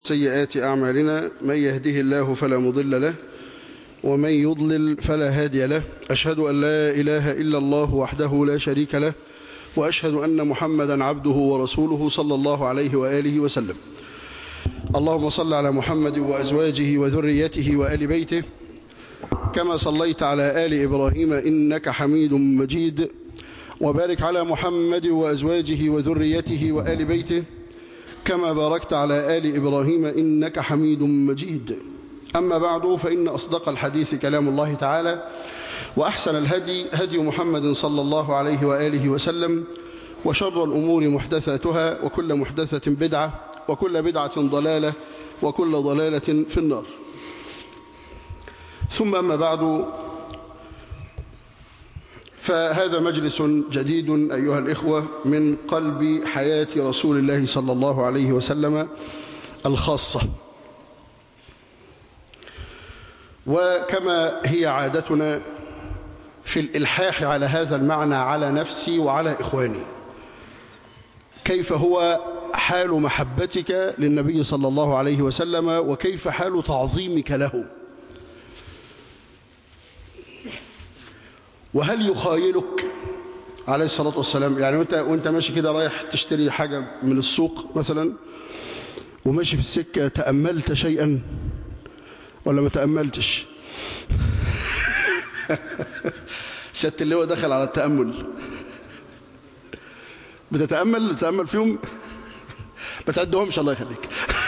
سيئات أعمالنا من يهده الله فلا مضل له ومن يضلل فلا هادي له أشهد أن لا إله إلا الله وحده لا شريك له وأشهد أن محمدا عبده ورسوله صلى الله عليه وآله وسلم اللهم صل على محمد وأزواجه وذريته وآل بيته كما صليت على آل إبراهيم إنك حميد مجيد وبارك على محمد وأزواجه وذريته وآل بيته كما باركت على آل إبراهيم إنك حميد مجيد أما بعد فإن أصدق الحديث كلام الله تعالى وأحسن الهدي هدي محمد صلى الله عليه وآله وسلم وشر الأمور محدثاتها وكل محدثة بدعة وكل بدعة ضلالة وكل ضلالة في النار ثم أما بعد فهذا مجلس جديد أيها الإخوة من قلب حياة رسول الله صلى الله عليه وسلم الخاصة وكما هي عادتنا في الإلحاح على هذا المعنى على نفسي وعلى إخواني كيف هو حال محبتك للنبي صلى الله عليه وسلم وكيف حال تعظيمك له وهل يخايلك عليه الصلاة والسلام يعني وانت, وانت ماشي كده رايح تشتري حاجة من السوق مثلا وماشي في السكة تأملت شيئا ولا ما تأملتش سيادة اللواء دخل على التأمل بتتأمل تتأمل فيهم ما تعدهمش الله يخليك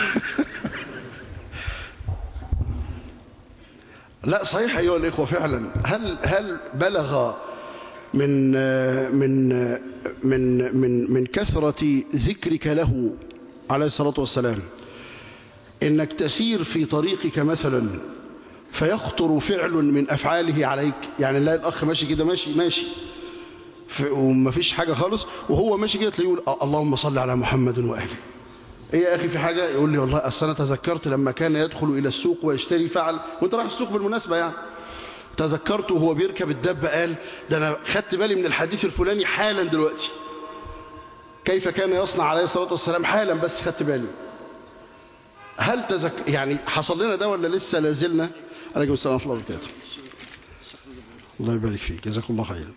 لا صحيح أيها الإخوة فعلا هل هل بلغ من من من من من كثرة ذكرك له عليه الصلاة والسلام إنك تسير في طريقك مثلا فيخطر فعل من أفعاله عليك يعني لا الأخ ماشي كده ماشي ماشي وما فيش حاجة خالص وهو ماشي كده تلاقيه يقول اللهم صل على محمد وآله ايه يا اخي في حاجه يقول لي والله اصل انا تذكرت لما كان يدخل الى السوق ويشتري فعل وانت رايح السوق بالمناسبه يعني تذكرت وهو بيركب الدب قال ده انا خدت بالي من الحديث الفلاني حالا دلوقتي كيف كان يصنع عليه الصلاه والسلام حالا بس خدت بالي هل تذك يعني حصل لنا ده ولا لسه لازلنا عليكم السلام ورحمه الله وبركاته الله يبارك فيك جزاكم الله خيرا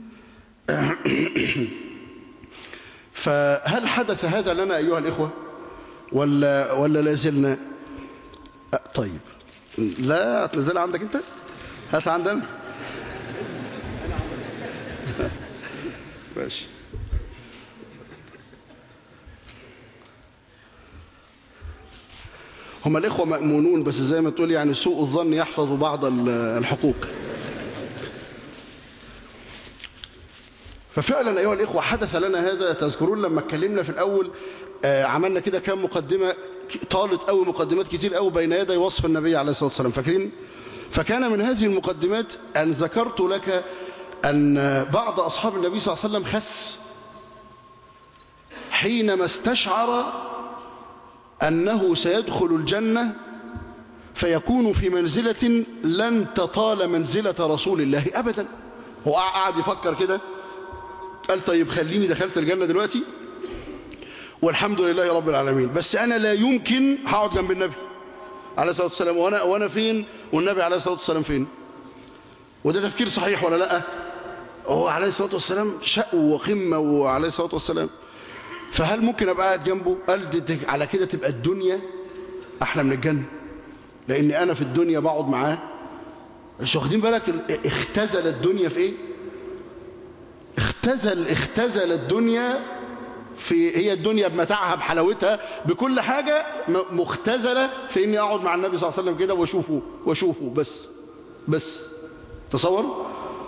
فهل حدث هذا لنا ايها الاخوه ولا ولا لا زلنا أه طيب لا هتنزل عندك انت هات عندنا ماشي هم الإخوة مأمونون بس زي ما تقول يعني سوء الظن يحفظ بعض الحقوق ففعلا أيها الإخوة حدث لنا هذا تذكرون لما اتكلمنا في الأول آه عملنا كده كام مقدمة طالت قوي مقدمات كتير قوي بين يدي وصف النبي عليه الصلاة والسلام فاكرين فكان من هذه المقدمات أن ذكرت لك أن بعض أصحاب النبي صلى الله عليه وسلم خس حينما استشعر أنه سيدخل الجنة فيكون في منزلة لن تطال منزلة رسول الله أبدا هو قاعد يفكر كده قال طيب خليني دخلت الجنة دلوقتي والحمد لله رب العالمين بس أنا لا يمكن هقعد جنب النبي عليه الصلاة والسلام وأنا, وأنا فين والنبي عليه الصلاة والسلام فين وده تفكير صحيح ولا لا هو عليه الصلاة والسلام شأو وقمة وعليه الصلاة والسلام فهل ممكن أبقى قاعد جنبه قال على كده تبقى الدنيا أحلى من الجنة لأن أنا في الدنيا بقعد معاه مش واخدين بالك اختزل الدنيا في إيه اختزل اختزل الدنيا في هي الدنيا بمتاعها بحلاوتها بكل حاجة مختزلة في اني اقعد مع النبي صلى الله عليه وسلم كده واشوفه واشوفه بس بس تصور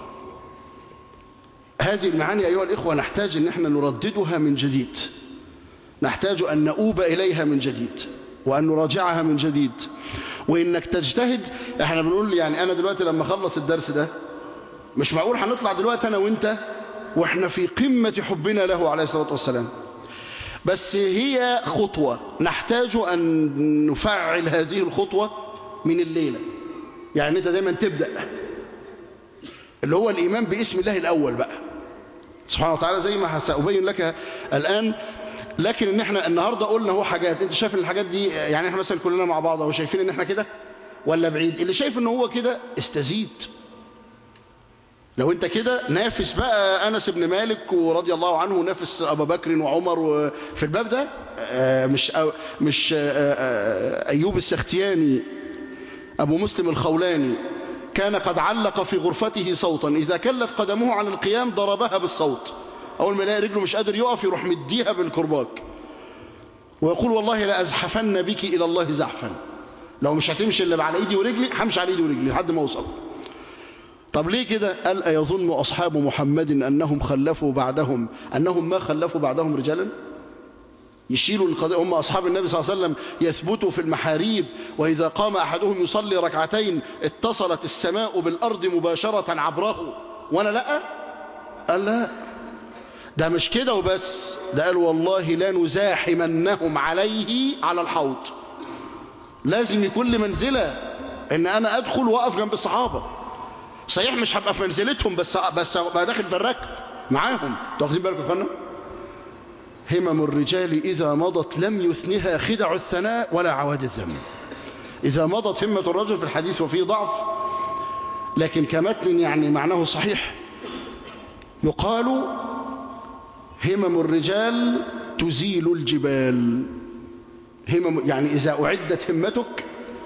هذه المعاني ايها الاخوه نحتاج ان احنا نرددها من جديد نحتاج ان نؤوب اليها من جديد وان نراجعها من جديد وانك تجتهد احنا بنقول يعني انا دلوقتي لما اخلص الدرس ده مش معقول هنطلع دلوقتي انا وانت واحنا في قمة حبنا له عليه الصلاة والسلام بس هي خطوة نحتاج أن نفعل هذه الخطوة من الليلة يعني أنت دايما تبدأ اللي هو الإيمان باسم الله الأول بقى سبحانه وتعالى زي ما سأبين لك الآن لكن ان احنا النهارده قلنا هو حاجات انت شايف ان الحاجات دي يعني احنا مثلا كلنا مع بعض اهو شايفين ان احنا كده ولا بعيد اللي شايف ان هو كده استزيد لو انت كده نافس بقى انس بن مالك ورضي الله عنه ونافس ابو بكر وعمر في الباب ده آه مش آه مش آه ايوب السختياني ابو مسلم الخولاني كان قد علق في غرفته صوتا اذا كلت قدمه عن القيام ضربها بالصوت اول ما يلاقي رجله مش قادر يقف يروح مديها بالكرباج ويقول والله لازحفن بك الى الله زحفا لو مش هتمشي الا على ايدي ورجلي همشي على ايدي ورجلي لحد ما اوصل طب ليه كده قال أيظن أصحاب محمد أنهم خلفوا بعدهم أنهم ما خلفوا بعدهم رجالا يشيلوا القضية هم أصحاب النبي صلى الله عليه وسلم يثبتوا في المحاريب وإذا قام أحدهم يصلي ركعتين اتصلت السماء بالأرض مباشرة عبره وأنا لا قال لا ده مش كده وبس ده قال والله لا نزاحمنهم عليه على الحوض لازم يكون لي منزلة إن أنا أدخل وأقف جنب الصحابة صحيح مش هبقى في منزلتهم بس بس ابقى داخل في الركب معاهم انتوا واخدين بالكم يا اخوانا همم الرجال اذا مضت لم يثنها خدع الثناء ولا عواد الذم اذا مضت همه الرجل في الحديث وفيه ضعف لكن كمتن يعني معناه صحيح يقال همم الرجال تزيل الجبال همم يعني اذا اعدت همتك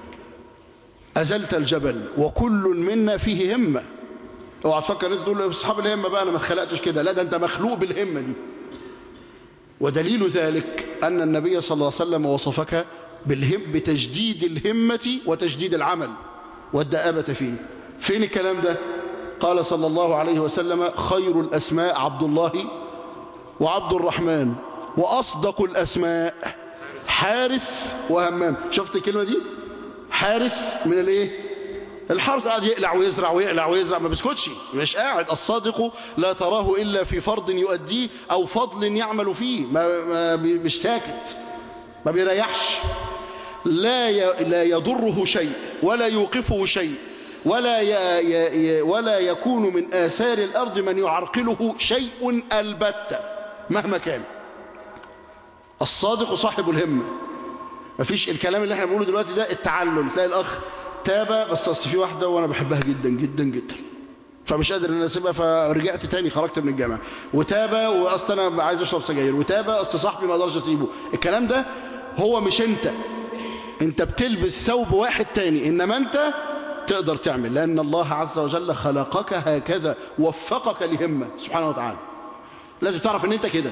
أزلت الجبل وكل منا فيه همة اوعى تفكر انت تقول اصحاب الهمة بقى انا ما اتخلقتش كده لا ده انت مخلوق بالهمة دي ودليل ذلك أن النبي صلى الله عليه وسلم وصفك بالهم بتجديد الهمة وتجديد العمل والدآبة فيه فين الكلام ده قال صلى الله عليه وسلم خير الأسماء عبد الله وعبد الرحمن وأصدق الأسماء حارث وهمام شفت الكلمة دي حارث من الايه الحارث قاعد يقلع ويزرع ويقلع ويزرع ما بيسكتش مش قاعد الصادق لا تراه إلا في فرض يؤديه أو فضل يعمل فيه ما, ما مش ساكت ما بيريحش لا لا يضره شيء ولا يوقفه شيء ولا ي ي ولا يكون من آثار الأرض من يعرقله شيء البتة مهما كان الصادق صاحب الهمة مفيش الكلام اللي احنا بنقوله دلوقتي ده التعلل تلاقي الأخ تاب بس أصل في واحدة وأنا بحبها جدا جدا جدا فمش قادر ان انا اسيبها فرجعت تاني خرجت من الجامعه وتاب واصل انا عايز اشرب سجاير وتاب اصل صاحبي ما اقدرش اسيبه الكلام ده هو مش انت انت بتلبس ثوب واحد تاني انما انت تقدر تعمل لان الله عز وجل خلقك هكذا وفقك لهمه سبحانه وتعالى لازم تعرف ان انت كده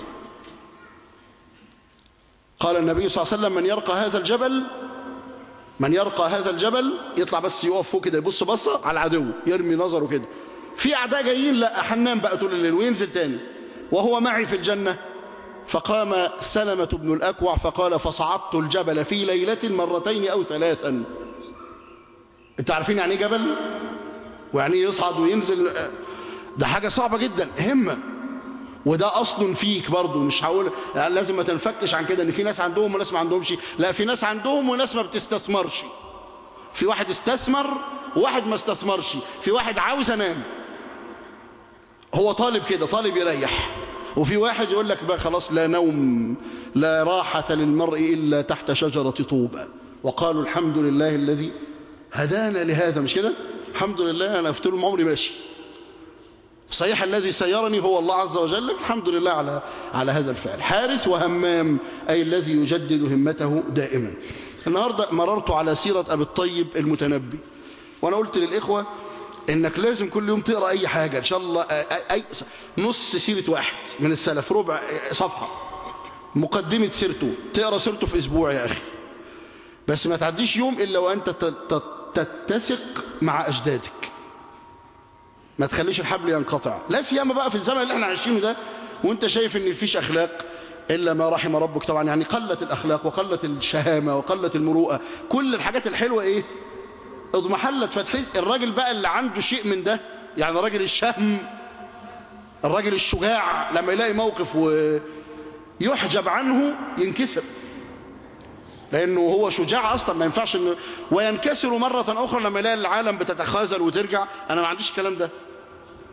قال النبي صلى الله عليه وسلم من يرقى هذا الجبل من يرقى هذا الجبل يطلع بس يقف فوق كده يبص بصه على العدو يرمي نظره كده في اعداء جايين لا حنان بقى طول الليل وينزل تاني وهو معي في الجنه فقام سلمة بن الأكوع فقال فصعدت الجبل في ليلة مرتين أو ثلاثا انت عارفين يعني ايه جبل ويعني يصعد وينزل ده حاجة صعبة جدا همة وده أصل فيك برضه مش هقول يعني لازم ما تنفكش عن كده ان في ناس عندهم وناس ما عندهمش لا في ناس عندهم وناس ما بتستثمرش في واحد استثمر وواحد ما استثمرش في واحد عاوز انام هو طالب كده طالب يريح وفي واحد يقول لك بقى خلاص لا نوم لا راحة للمرء إلا تحت شجرة طوبى وقالوا الحمد لله الذي هدانا لهذا مش كده الحمد لله أنا أفتل عمري ماشي صحيح الذي سيرني هو الله عز وجل الحمد لله على على هذا الفعل حارث وهمام أي الذي يجدد همته دائما النهاردة مررت على سيرة أبي الطيب المتنبي وأنا قلت للإخوة انك لازم كل يوم تقرا اي حاجه ان شاء الله اي نص سيره واحد من السلف ربع صفحه مقدمه سيرته تقرا سيرته في اسبوع يا اخي بس ما تعديش يوم الا وانت تتسق مع اجدادك ما تخليش الحبل ينقطع لا سيما بقى في الزمن اللي احنا عايشينه ده وانت شايف ان مفيش اخلاق الا ما رحم ربك طبعا يعني قلت الاخلاق وقلت الشهامه وقلت المروءه كل الحاجات الحلوه ايه اضمحلت فتحس الراجل بقى اللي عنده شيء من ده يعني راجل الشهم الراجل الشجاع لما يلاقي موقف ويحجب عنه ينكسر لأنه هو شجاع أصلا ما ينفعش إنه وينكسر مرة أخرى لما يلاقي العالم بتتخاذل وترجع أنا ما عنديش الكلام ده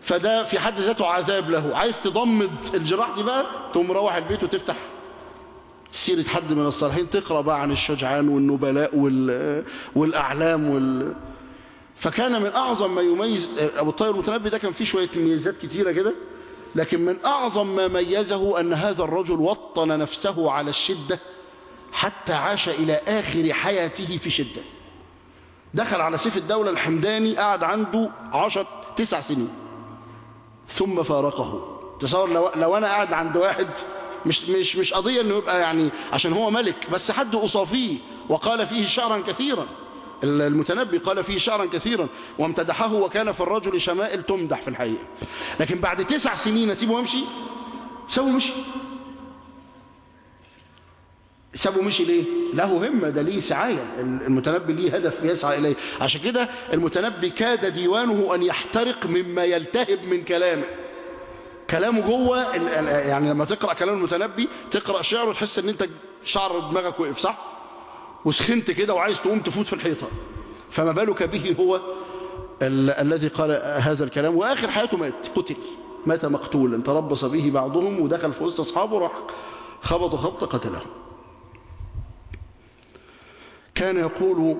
فده في حد ذاته عذاب له عايز تضمد الجراح دي بقى تقوم مروح البيت وتفتح سيرة حد من الصالحين تقرأ بقى عن الشجعان والنبلاء وال... والأعلام وال... فكان من أعظم ما يميز أبو الطير المتنبي ده كان فيه شوية ميزات كتيرة كده لكن من أعظم ما ميزه أن هذا الرجل وطن نفسه على الشدة حتى عاش إلى آخر حياته في شدة دخل على سيف الدولة الحمداني قعد عنده عشر تسع سنين ثم فارقه تصور لو, لو أنا قاعد عند واحد مش, مش, مش قضية أنه يبقى يعني عشان هو ملك بس حد أصافيه وقال فيه شعرا كثيرا المتنبي قال فيه شعرا كثيرا وامتدحه وكان في الرجل شمائل تمدح في الحقيقة لكن بعد تسع سنين أسيبه وامشي سوي مشي سابه مشي ليه له همة ده ليه سعاية المتنبي ليه هدف يسعى إليه عشان كده المتنبي كاد ديوانه أن يحترق مما يلتهب من كلامه كلامه جوه يعني لما تقرأ كلام المتنبي تقرأ شعره تحس ان انت شعر دماغك وقف صح وسخنت كده وعايز تقوم تفوت في الحيطة فما بالك به هو ال الذي قال هذا الكلام وآخر حياته مات قتل مات مقتولا تربص به بعضهم ودخل في وسط أصحابه راح خبط خبط قتله كان يقول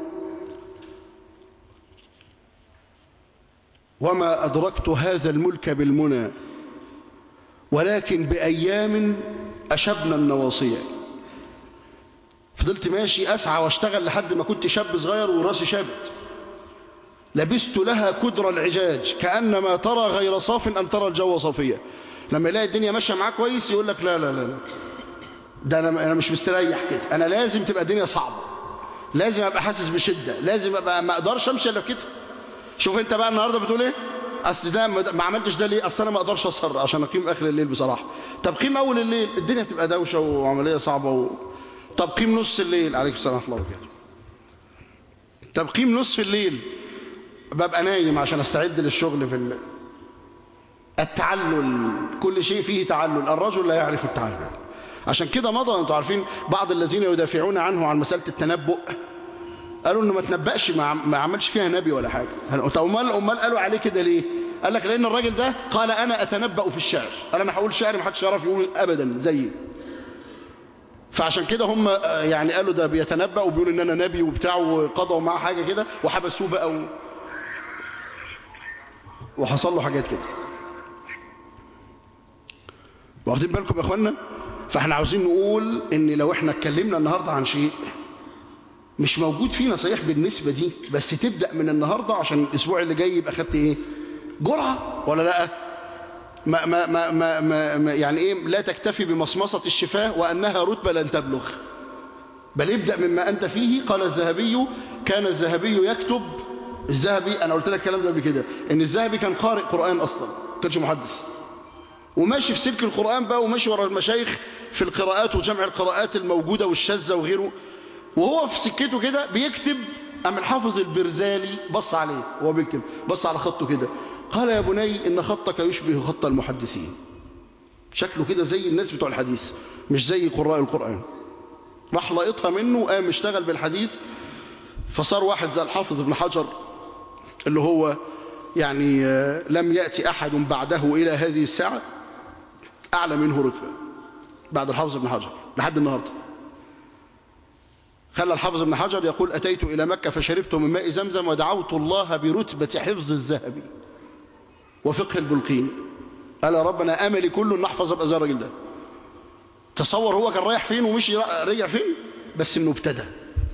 وما أدركت هذا الملك بالمنى ولكن بأيام أشبنا النواصية فضلت ماشي أسعى واشتغل لحد ما كنت شاب صغير وراسي شابت لبست لها كدر العجاج كأنما ترى غير صاف أن ترى الجو صافية لما يلاقي الدنيا ماشية معاه كويس يقول لك لا لا لا لا ده أنا, أنا مش مستريح كده أنا لازم تبقى الدنيا صعبة لازم أبقى حاسس بشدة لازم أبقى ما أقدرش أمشي إلا كده شوف أنت بقى النهاردة بتقول إيه أصل ده ما عملتش ده ليه أصل أنا ما أقدرش أسهر عشان أقيم آخر الليل بصراحة طب قيم أول الليل الدنيا تبقى دوشة وعملية صعبة و... طب قيم نص الليل عليكم السلام ورحمة الله وبركاته طب قيم نصف الليل ببقى نايم عشان استعد للشغل في ال... التعلل كل شيء فيه تعلل الرجل لا يعرف التعلل عشان كده مضى انتوا عارفين بعض الذين يدافعون عنه عن مسألة التنبؤ قالوا انه ما تنبأش ما عملش فيها نبي ولا حاجة طب امال امال قالوا عليه كده ليه قال لك لان الراجل ده قال انا اتنبأ في الشعر قال انا هقول شعر ما حدش يعرف يقول ابدا زيي فعشان كده هم يعني قالوا ده بيتنبأ وبيقول ان انا نبي وبتاع وقضوا معاه حاجة كده وحبسوه بقى و... وحصل له حاجات كده واخدين بالكم يا اخوانا فاحنا عاوزين نقول ان لو احنا اتكلمنا النهاردة عن شيء مش موجود فينا صحيح بالنسبة دي بس تبدأ من النهاردة عشان الاسبوع اللي جاي يبقى خدت ايه جرعة ولا لا ما ما ما ما ما ما يعني ايه لا تكتفي بمصمصة الشفاه وانها رتبة لن تبلغ بل ابدأ مما انت فيه قال الذهبي كان الذهبي يكتب الذهبي انا قلت لك الكلام ده قبل كده ان الذهبي كان قارئ قرآن اصلا ما كانش محدث وماشي في سلك القرآن بقى وماشي ورا المشايخ في القراءات وجمع القراءات الموجودة والشاذة وغيره وهو في سكته كده بيكتب أم الحافظ البرزالي بص عليه وهو بيكتب بص على خطه كده قال يا بني إن خطك يشبه خط المحدثين شكله كده زي الناس بتوع الحديث مش زي قراء القرآن راح لقطها منه وقام اشتغل بالحديث فصار واحد زي الحافظ ابن حجر اللي هو يعني لم يأتي أحد بعده إلى هذه الساعة أعلى منه رتبة بعد الحافظ ابن حجر لحد النهاردة خلى الحافظ ابن حجر يقول أتيت إلى مكة فشربت من ماء زمزم ودعوت الله برتبة حفظ الذهبي وفقه البلقين قال يا رب أنا أملي كله أن نحفظ أبقى زي الراجل ده تصور هو كان رايح فين ومشي رجع فين بس أنه ابتدى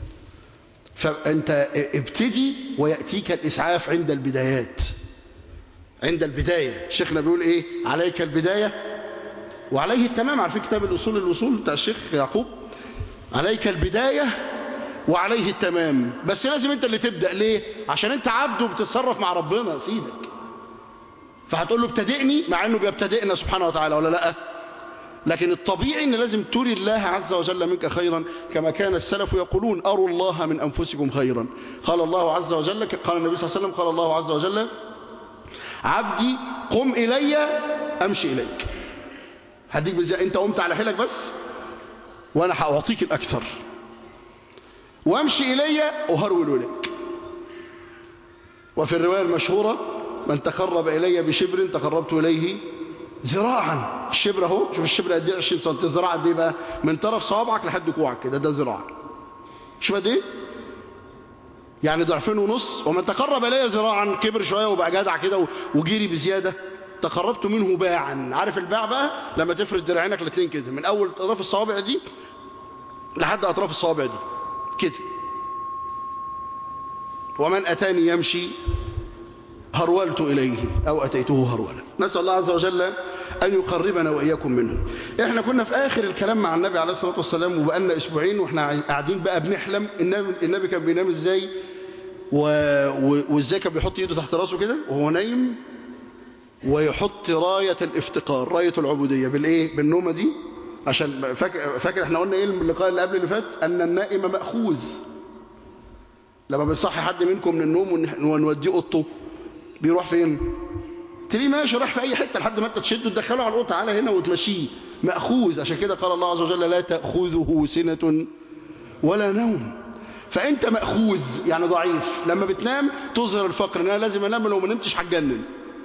فأنت ابتدي ويأتيك الإسعاف عند البدايات عند البداية شيخنا بيقول إيه عليك البداية وعليه التمام عارفين كتاب الأصول الوصول بتاع الشيخ يعقوب عليك البداية وعليه التمام بس لازم انت اللي تبدأ ليه عشان انت عبد وبتتصرف مع ربنا سيدك فهتقول له ابتدئني مع انه بيبتدئنا سبحانه وتعالى ولا لا لكن الطبيعي ان لازم تري الله عز وجل منك خيرا كما كان السلف يقولون اروا الله من انفسكم خيرا قال الله عز وجل قال النبي صلى الله عليه وسلم قال الله عز وجل عبدي قم الي امشي اليك هديك بزي انت قمت على حيلك بس وانا هاعطيك الاكثر وامشي الي اهرول لك وفي الروايه المشهوره من تقرب إلي بشبر تقربت إليه ذراعا الشبر اهو شوف الشبر قد ايه 20 سم الذراع قد ايه بقى من طرف صوابعك لحد كوعك كده ده ذراع شوف قد ايه يعني ضعفين ونص ومن تقرب الي ذراعا كبر شويه وبقى جدع كده وجيري بزياده تقربت منه باعا عارف الباع بقى لما تفرد دراعينك الاثنين كده من اول اطراف الصوابع دي لحد اطراف الصوابع دي كده ومن اتاني يمشي هرولت إليه أو أتيته هرولا نسأل الله عز وجل أن يقربنا وإياكم منه إحنا كنا في آخر الكلام مع النبي عليه الصلاة والسلام وبقالنا أسبوعين وإحنا قاعدين بقى بنحلم النبي كان بينام إزاي و... وإزاي كان بيحط إيده تحت راسه كده وهو نايم ويحط راية الافتقار راية العبودية بالإيه بالنومة دي عشان فاكر, فاكر إحنا قلنا إيه اللقاء اللي قبل اللي فات أن النائم مأخوذ لما بنصحي حد منكم من النوم ونوديه أوضته بيروح فين تلاقيه ماشي راح في اي حته لحد ما انت تشده تدخله على القطه على هنا وتمشيه ماخوذ عشان كده قال الله عز وجل لا تاخذه سنه ولا نوم فانت ماخوذ يعني ضعيف لما بتنام تظهر الفقر ان انا لازم انام لو ما نمتش هتجنن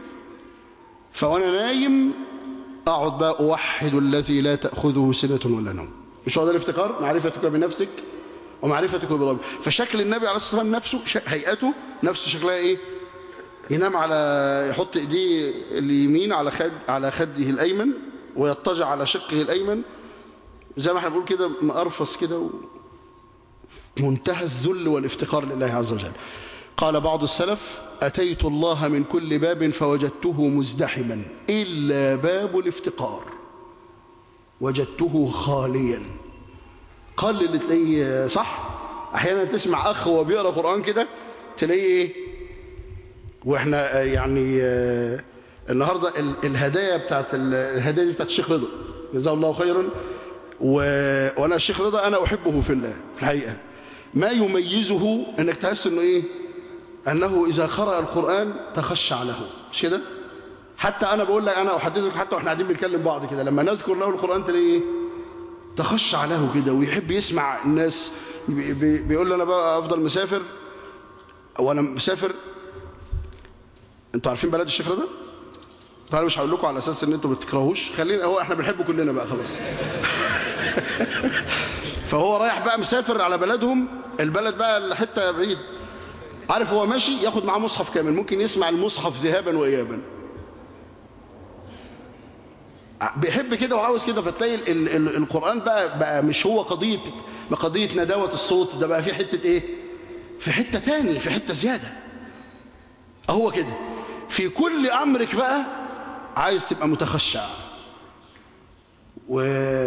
فوانا نايم اقعد بقى اوحد الذي لا تاخذه سنه ولا نوم مش هو ده الافتقار معرفتك بنفسك ومعرفتك بربك فشكل النبي عليه الصلاه والسلام نفسه هيئته نفسه شكلها ايه ينام على يحط ايديه اليمين على خد على خده الايمن ويضطجع على شقه الايمن زي ما احنا بنقول كده مقرفص كده و... منتهى الذل والافتقار لله عز وجل قال بعض السلف أتيت الله من كل باب فوجدته مزدحما إلا باب الافتقار وجدته خاليا قال اللي تلاقيه صح أحيانا تسمع أخ وهو بيقرأ قرآن كده تلاقيه إيه واحنا يعني النهارده الهدايا بتاعت الهدايا دي بتاعت الشيخ رضا جزاه الله خيرا وانا الشيخ رضا انا احبه في الله في الحقيقه ما يميزه انك تحس انه ايه انه اذا قرأ القرآن تخشع له مش كده حتى انا بقول لك انا احدثك حتى واحنا قاعدين بنتكلم بعض كده لما نذكر له القرآن تلاقيه ايه تخشع له كده ويحب يسمع الناس بيقول لي انا بقى افضل مسافر وانا مسافر انتوا عارفين بلد الشيخ رضا انا مش هقول لكم على اساس ان انتوا ما بتكرهوش خلينا هو احنا بنحبه كلنا بقى خلاص فهو رايح بقى مسافر على بلدهم البلد بقى حته بعيد عارف هو ماشي ياخد معاه مصحف كامل ممكن يسمع المصحف ذهابا وايابا بيحب كده وعاوز كده فتلاقي ال ال القرآن بقى بقى مش هو قضية قضية نداوة الصوت ده بقى في حتة ايه في حتة تاني في حتة زيادة هو كده في كل أمرك بقى عايز تبقى متخشع و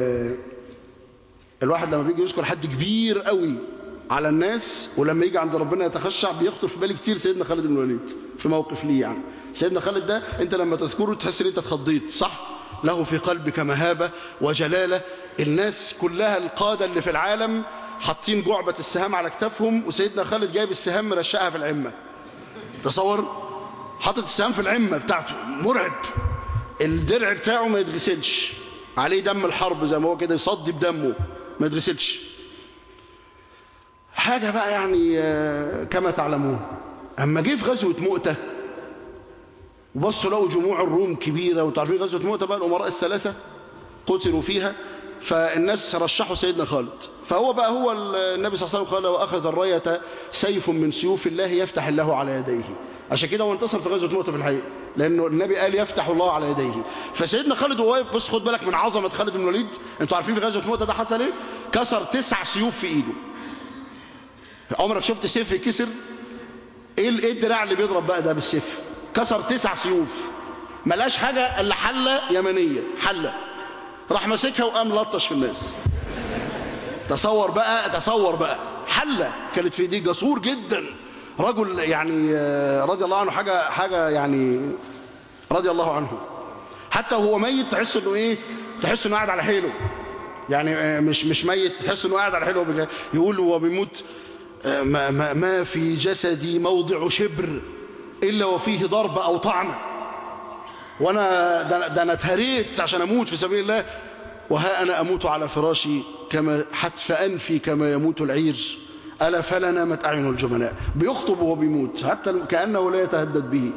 الواحد لما بيجي يذكر حد كبير قوي على الناس ولما يجي عند ربنا يتخشع بيخطر في بالي كتير سيدنا خالد بن الوليد في موقف ليه يعني سيدنا خالد ده انت لما تذكره تحس ان انت اتخضيت صح له في قلبك مهابة وجلالة الناس كلها القادة اللي في العالم حاطين جعبة السهام على كتافهم وسيدنا خالد جايب السهام مرشقها في العمة تصور حاطط السهام في العمة بتاعته مرعب الدرع بتاعه ما يتغسلش عليه دم الحرب زي ما هو كده يصدي بدمه ما يتغسلش حاجة بقى يعني كما تعلمون أما جه في غزوة مؤتة وبصوا لقوا جموع الروم كبيرة وتعرفين غزوة مؤتة بقى الأمراء الثلاثة قتلوا فيها فالناس رشحوا سيدنا خالد فهو بقى هو النبي صلى الله عليه وسلم قال وأخذ الراية سيف من سيوف الله يفتح الله على يديه عشان كده هو انتصر في غزوة مؤتة في الحقيقة لأنه النبي قال يفتح الله على يديه فسيدنا خالد وهو واقف بص خد بالك من عظمة خالد بن الوليد انتوا عارفين في غزوة مؤتة ده حصل ايه كسر تسع سيوف في ايده عمرك شفت سيف يكسر ايه ايه الدراع اللي بيضرب بقى ده بالسيف كسر تسع سيوف ملاش حاجة الا حلة يمنية حلة راح ماسكها وقام لطش في الناس تصور بقى تصور بقى حلة كانت في ايديه جسور جدا رجل يعني رضي الله عنه حاجة حاجة يعني رضي الله عنه حتى وهو ميت تحس انه ايه تحس انه قاعد على حيله يعني مش مش ميت تحس انه قاعد على حيله يقول وهو بيموت ما, ما, ما في جسدي موضع شبر إلا وفيه ضرب أو طعنة وأنا ده أنا اتهريت عشان أموت في سبيل الله وها أنا أموت على فراشي كما حتف أنفي كما يموت العير ألا فلا نامت أعين الجبناء بيخطب وهو بيموت حتى كأنه لا يتهدد به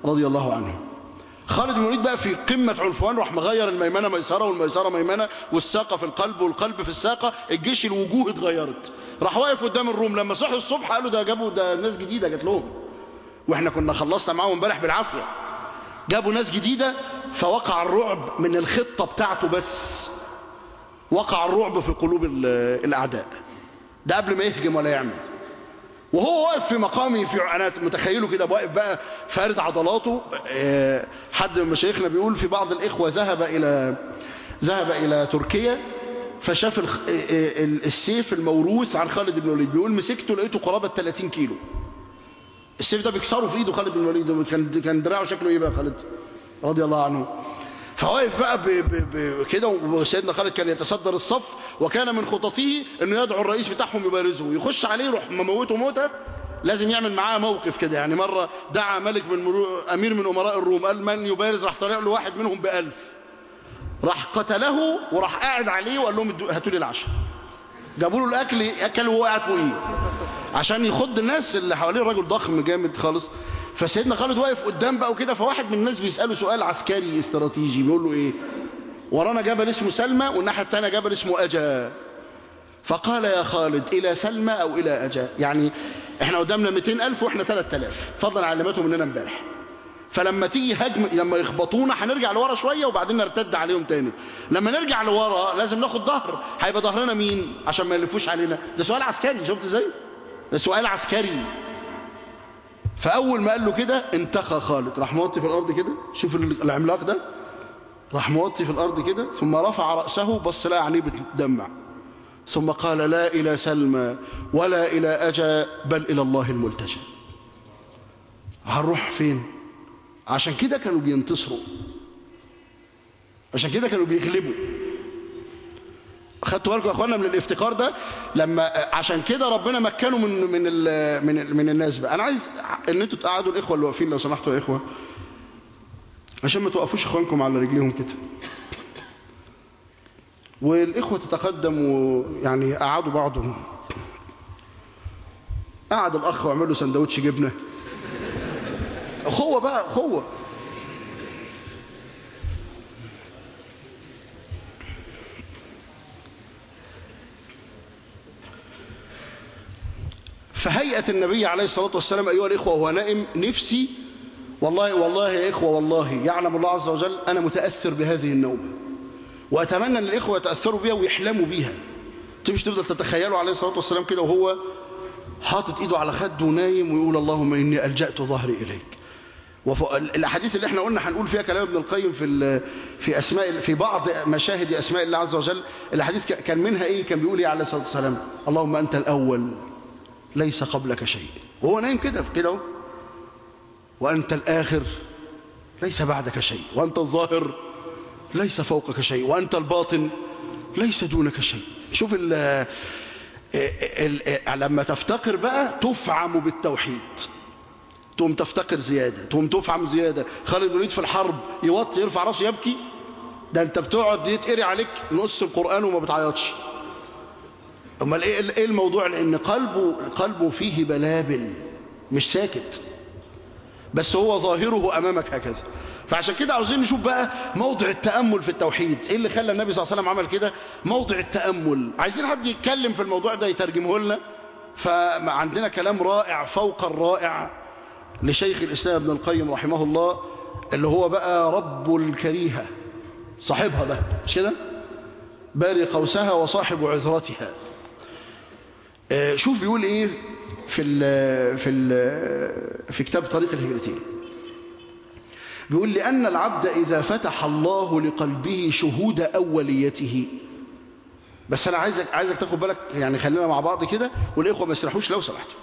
رضي الله عنه خالد بن الوليد بقى في قمة عنفوان راح مغير الميمنة ميسرة والميسرة ميمنة والساقة في القلب والقلب في الساقة الجيش الوجوه اتغيرت راح واقف قدام الروم لما صحوا الصبح قالوا ده جابوا ده ناس جديدة جات لهم واحنا كنا خلصنا معاهم امبارح بالعافية جابوا ناس جديدة فوقع الرعب من الخطة بتاعته بس وقع الرعب في قلوب الأعداء ده قبل ما يهجم ولا يعمل وهو واقف في مقامي في انا متخيله كده واقف بقى فارد عضلاته حد من مشايخنا بيقول في بعض الاخوه ذهب الى ذهب الى تركيا فشاف السيف الموروث عن خالد بن الوليد بيقول مسكته لقيته قرابه 30 كيلو السيف ده بيكسره في ايده خالد بن الوليد كان كان دراعه شكله ايه بقى خالد رضي الله عنه فواقف بقى ب ب ب كده وسيدنا خالد كان يتصدر الصف وكان من خططه انه يدعو الرئيس بتاعهم يبارزه يخش عليه يروح مموته موته لازم يعمل معاه موقف كده يعني مرة دعا ملك من مرو... أمير من أمراء الروم قال من يبارز راح طلع له واحد منهم بألف راح قتله وراح قاعد عليه وقال لهم هاتوا لي العشاء جابوا له الأكل أكل وهو قاعد فوقيه عشان يخض الناس اللي حواليه راجل ضخم جامد خالص فسيدنا خالد واقف قدام بقى وكده فواحد من الناس بيسأله سؤال عسكري استراتيجي بيقول له ايه ورانا جبل اسمه سلمى والناحية الثانية جبل اسمه أجا فقال يا خالد إلى سلمى أو إلى أجا يعني احنا قدامنا 200 ألف واحنا 3000 فضلا عن علمتهم مننا امبارح فلما تيجي هجم لما يخبطونا هنرجع لورا شوية وبعدين نرتد عليهم تاني لما نرجع لورا لازم ناخد ظهر هيبقى ظهرنا مين عشان ما يلفوش علينا ده سؤال عسكري شفت ازاي ده سؤال عسكري فأول ما قال له كده انتخى خالد راح موطي في الأرض كده شوف العملاق ده راح موطي في الأرض كده ثم رفع رأسه بص لها عينيه بتدمع ثم قال لا إلى سلمى ولا إلى أجا بل إلى الله الملتجى هنروح فين عشان كده كانوا بينتصروا عشان كده كانوا بيغلبوا خدتوا بالكم يا اخوانا من الافتقار ده لما عشان كده ربنا مكنه من من ال من ال من الناس بقى انا عايز ان انتوا تقعدوا الاخوه اللي واقفين لو سمحتوا يا اخوه عشان ما توقفوش اخوانكم على رجليهم كده والاخوه تتقدموا يعني قعدوا بعضهم قعد الاخ وعمل له سندوتش جبنه اخوه بقى اخوه فهيئة النبي عليه الصلاة والسلام أيها الإخوة وهو نائم نفسي والله والله يا إخوة والله يعلم الله عز وجل أنا متأثر بهذه النومة وأتمنى أن الإخوة يتأثروا بها ويحلموا بيها مش تفضل تتخيلوا عليه الصلاة والسلام كده وهو حاطط إيده على خده ونايم ويقول اللهم إني ألجأت ظهري إليك الأحاديث اللي احنا قلنا هنقول فيها كلام ابن القيم في في أسماء في بعض مشاهد أسماء الله عز وجل الأحاديث كان منها إيه كان بيقول إيه عليه الصلاة والسلام اللهم أنت الأول ليس قبلك شيء وهو نايم كده في كده وأنت الآخر ليس بعدك شيء وأنت الظاهر ليس فوقك شيء وأنت الباطن ليس دونك شيء شوف ال ال لما تفتقر بقى تفعم بالتوحيد تقوم تفتقر زيادة تقوم تفعم زيادة خالد بن الوليد في الحرب يوطي يرفع راسه يبكي ده انت بتقعد يتقري عليك نص القرآن وما بتعيطش امال ايه ايه الموضوع لان قلبه قلبه فيه بلابل مش ساكت بس هو ظاهره امامك هكذا فعشان كده عاوزين نشوف بقى موضع التامل في التوحيد ايه اللي خلى النبي صلى الله عليه وسلم عمل كده موضع التامل عايزين حد يتكلم في الموضوع ده يترجمه لنا فعندنا كلام رائع فوق الرائع لشيخ الاسلام ابن القيم رحمه الله اللي هو بقى رب الكريهه صاحبها ده مش كده باري قوسها وصاحب عذرتها شوف بيقول ايه في ال في ال في كتاب طريق الهجرتين بيقول لأن العبد إذا فتح الله لقلبه شهود أوليته بس أنا عايزك عايزك تاخد بالك يعني خلينا مع بعض كده والإخوة ما يسرحوش لو سمحتوا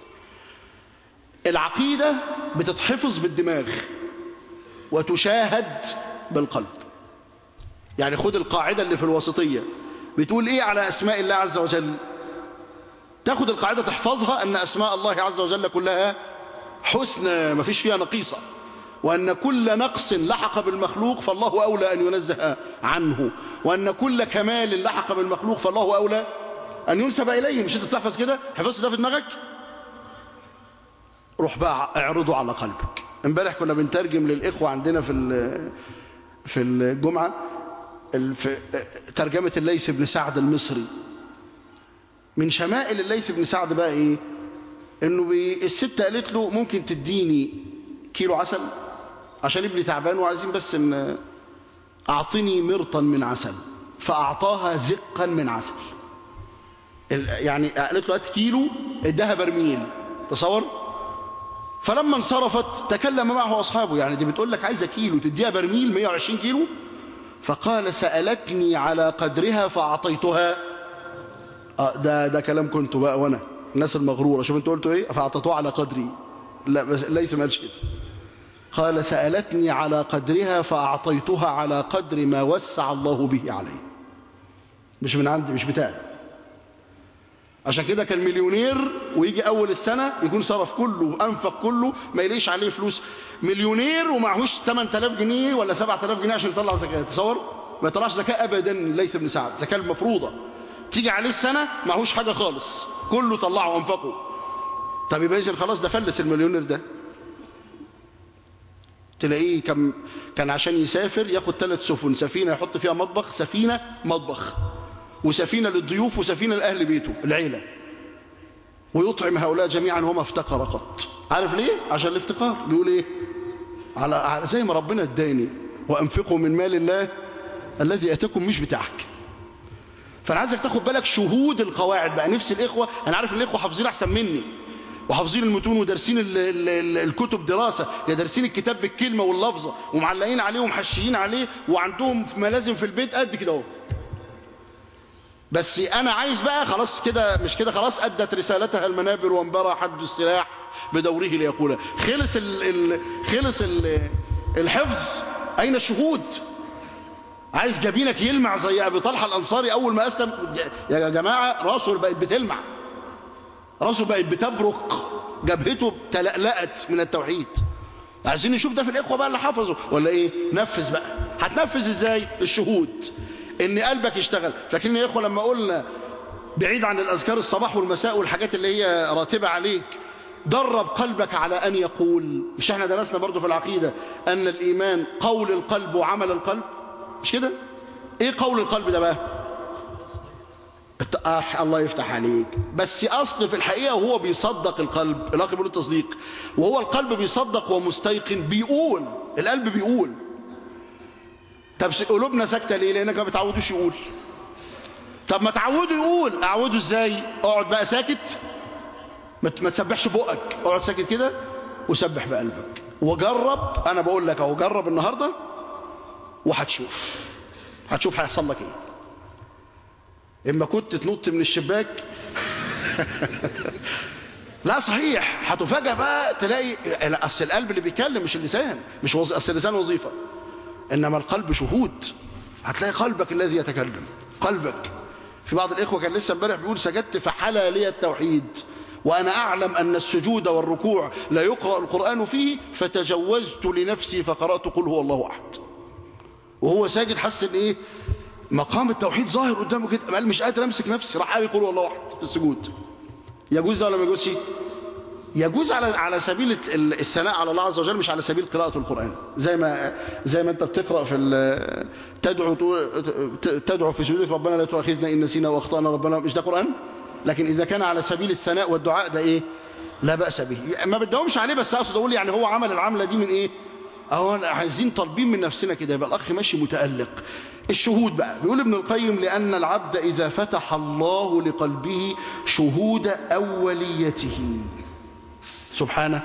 العقيدة بتتحفظ بالدماغ وتشاهد بالقلب يعني خد القاعدة اللي في الوسطية بتقول إيه على أسماء الله عز وجل تاخد القاعدة تحفظها أن أسماء الله عز وجل كلها حسنى ما فيش فيها نقيصة وأن كل نقص لحق بالمخلوق فالله أولى أن ينزه عنه وأن كل كمال لحق بالمخلوق فالله أولى أن ينسب إليه مش أنت بتحفظ كده حفظت ده في دماغك روح بقى اعرضه على قلبك امبارح كنا بنترجم للإخوة عندنا في في الجمعة في ترجمة الليث بن سعد المصري من شمائل الليث بن سعد بقى ايه انه بي الست قالت له ممكن تديني كيلو عسل عشان ابني تعبان وعايزين بس ان اعطني مرطا من عسل فاعطاها زقا من عسل يعني قالت له هات كيلو اداها برميل تصور فلما انصرفت تكلم معه اصحابه يعني دي بتقول لك عايزه كيلو تديها برميل 120 كيلو فقال سالتني على قدرها فاعطيتها آه ده ده كلام كنت بقى وانا الناس المغروره شوف انتوا قلتوا ايه فاعطيتوها على قدري لا بس ليس ما قالش كده قال سالتني على قدرها فاعطيتها على قدر ما وسع الله به علي مش من عندي مش بتاعي عشان كده كان مليونير ويجي اول السنه يكون صرف كله انفق كله ما يلاقيش عليه فلوس مليونير ومعهوش 8000 جنيه ولا 7000 جنيه عشان يطلع زكاه تصور ما يطلعش زكاه ابدا ليس بن سعد زكاه المفروضه تيجي عليه السنه معهوش حاجه خالص كله طلعه وانفقه طب يبقى اذا خلاص ده فلس المليونير ده تلاقيه كان كان عشان يسافر ياخد ثلاث سفن سفينه يحط فيها مطبخ سفينه مطبخ وسفينة للضيوف وسفينة لأهل بيته العيلة ويطعم هؤلاء جميعا وما افتقر قط عارف ليه؟ عشان الافتقار بيقول ايه على, على زي ما ربنا اداني وانفقوا من مال الله الذي اتاكم مش بتاعك فانا عايزك تاخد بالك شهود القواعد بقى نفس الاخوه انا عارف الاخوه حافظين احسن مني وحافظين المتون ودارسين الكتب دراسه يا دارسين الكتاب بالكلمه واللفظه ومعلقين عليه ومحشيين عليه وعندهم ملازم في البيت قد كده اهو بس انا عايز بقى خلاص كده مش كده خلاص ادت رسالتها المنابر وانبرى حد السلاح بدوره ليقول خلص ال ال خلص ال الحفظ اين الشهود عايز جبينك يلمع زي ابي طلحه الانصاري اول ما اسلم يا جماعه راسه بقت بتلمع راسه بقت بتبرق جبهته تلألأت من التوحيد عايزين نشوف ده في الاخوه بقى اللي حفظوا ولا ايه نفذ بقى هتنفذ ازاي الشهود ان قلبك يشتغل فاكرين يا اخوه لما قلنا بعيد عن الاذكار الصباح والمساء والحاجات اللي هي راتبه عليك درب قلبك على ان يقول مش احنا درسنا برضو في العقيده ان الايمان قول القلب وعمل القلب مش كده ايه قول القلب ده بقى آه الله يفتح عليك بس اصل في الحقيقه وهو بيصدق القلب الاخ بيقول التصديق وهو القلب بيصدق ومستيقن بيقول القلب بيقول طب قلوبنا ساكته ليه لانك ما بتعودوش يقول طب ما تعودوا يقول اعوده ازاي اقعد بقى ساكت ما تسبحش بقك اقعد ساكت كده وسبح بقلبك وجرب انا بقول لك اهو جرب النهارده وهتشوف هتشوف هيحصل لك ايه اما كنت تنط من الشباك لا صحيح هتفاجئ بقى تلاقي اصل القلب اللي بيتكلم مش اللسان مش وظ... اصل اللسان وظيفه انما القلب شهود هتلاقي قلبك الذي يتكلم قلبك في بعض الاخوه كان لسه امبارح بيقول سجدت فحلى لي التوحيد وانا اعلم ان السجود والركوع لا يقرا القران فيه فتجوزت لنفسي فقرات قل هو الله احد وهو ساجد حس ان ايه مقام التوحيد ظاهر قدامه كده قال مش قادر امسك نفسي راح قال يقول الله احد في السجود يجوز ده ولا ما يجوزش يجوز على على سبيل الثناء على الله عز وجل مش على سبيل قراءة القرآن زي ما زي ما انت بتقرأ في تدعو تدعو في سجودك ربنا لا تؤاخذنا إن نسينا واخطأنا ربنا مش ده قرآن لكن إذا كان على سبيل الثناء والدعاء ده إيه لا بأس به ما بدهمش عليه بس أقصد أقول يعني هو عمل العملة دي من إيه أهو عايزين طالبين من نفسنا كده يبقى الأخ ماشي متألق الشهود بقى بيقول ابن القيم لأن العبد إذا فتح الله لقلبه شهود أوليته سبحانه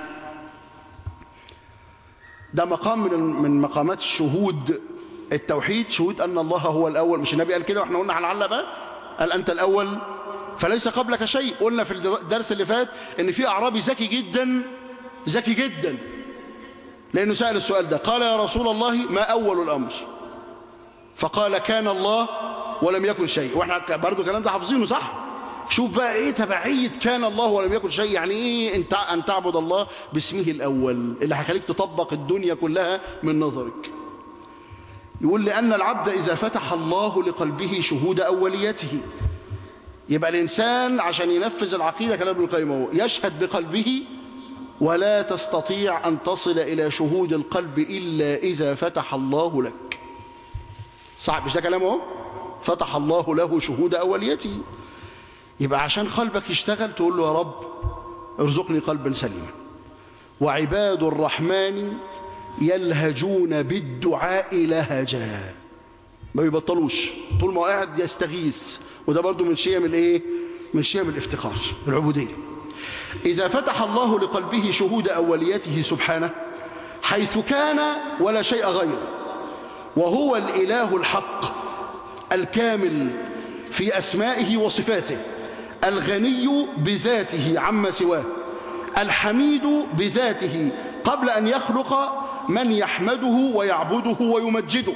ده مقام من من مقامات الشهود التوحيد شهود أن الله هو الأول مش النبي قال كده واحنا قلنا هنعلق بقى قال أنت الأول فليس قبلك شيء قلنا في الدرس اللي فات ان في أعرابي ذكي جدا ذكي جدا لأنه سأل السؤال ده قال يا رسول الله ما أول الأمر فقال كان الله ولم يكن شيء واحنا برضو الكلام ده حافظينه صح شوف بقى ايه تبعية كان الله ولم يكن شيء يعني ايه انت ان تعبد الله باسمه الاول اللي هيخليك تطبق الدنيا كلها من نظرك يقول لأن العبد إذا فتح الله لقلبه شهود أوليته يبقى الإنسان عشان ينفذ العقيدة كلام ابن القيم هو يشهد بقلبه ولا تستطيع أن تصل إلى شهود القلب إلا إذا فتح الله لك صعب مش ده كلامه فتح الله له شهود أوليته يبقى عشان قلبك يشتغل تقول له يا رب ارزقني قلبا سليما وعباد الرحمن يلهجون بالدعاء لهجا ما بيبطلوش طول ما هو قاعد يستغيث وده برضو من شيم الايه من شيم الافتقار العبوديه اذا فتح الله لقلبه شهود اوليته سبحانه حيث كان ولا شيء غيره وهو الاله الحق الكامل في اسمائه وصفاته الغني بذاته عما سواه الحميد بذاته قبل ان يخلق من يحمده ويعبده ويمجده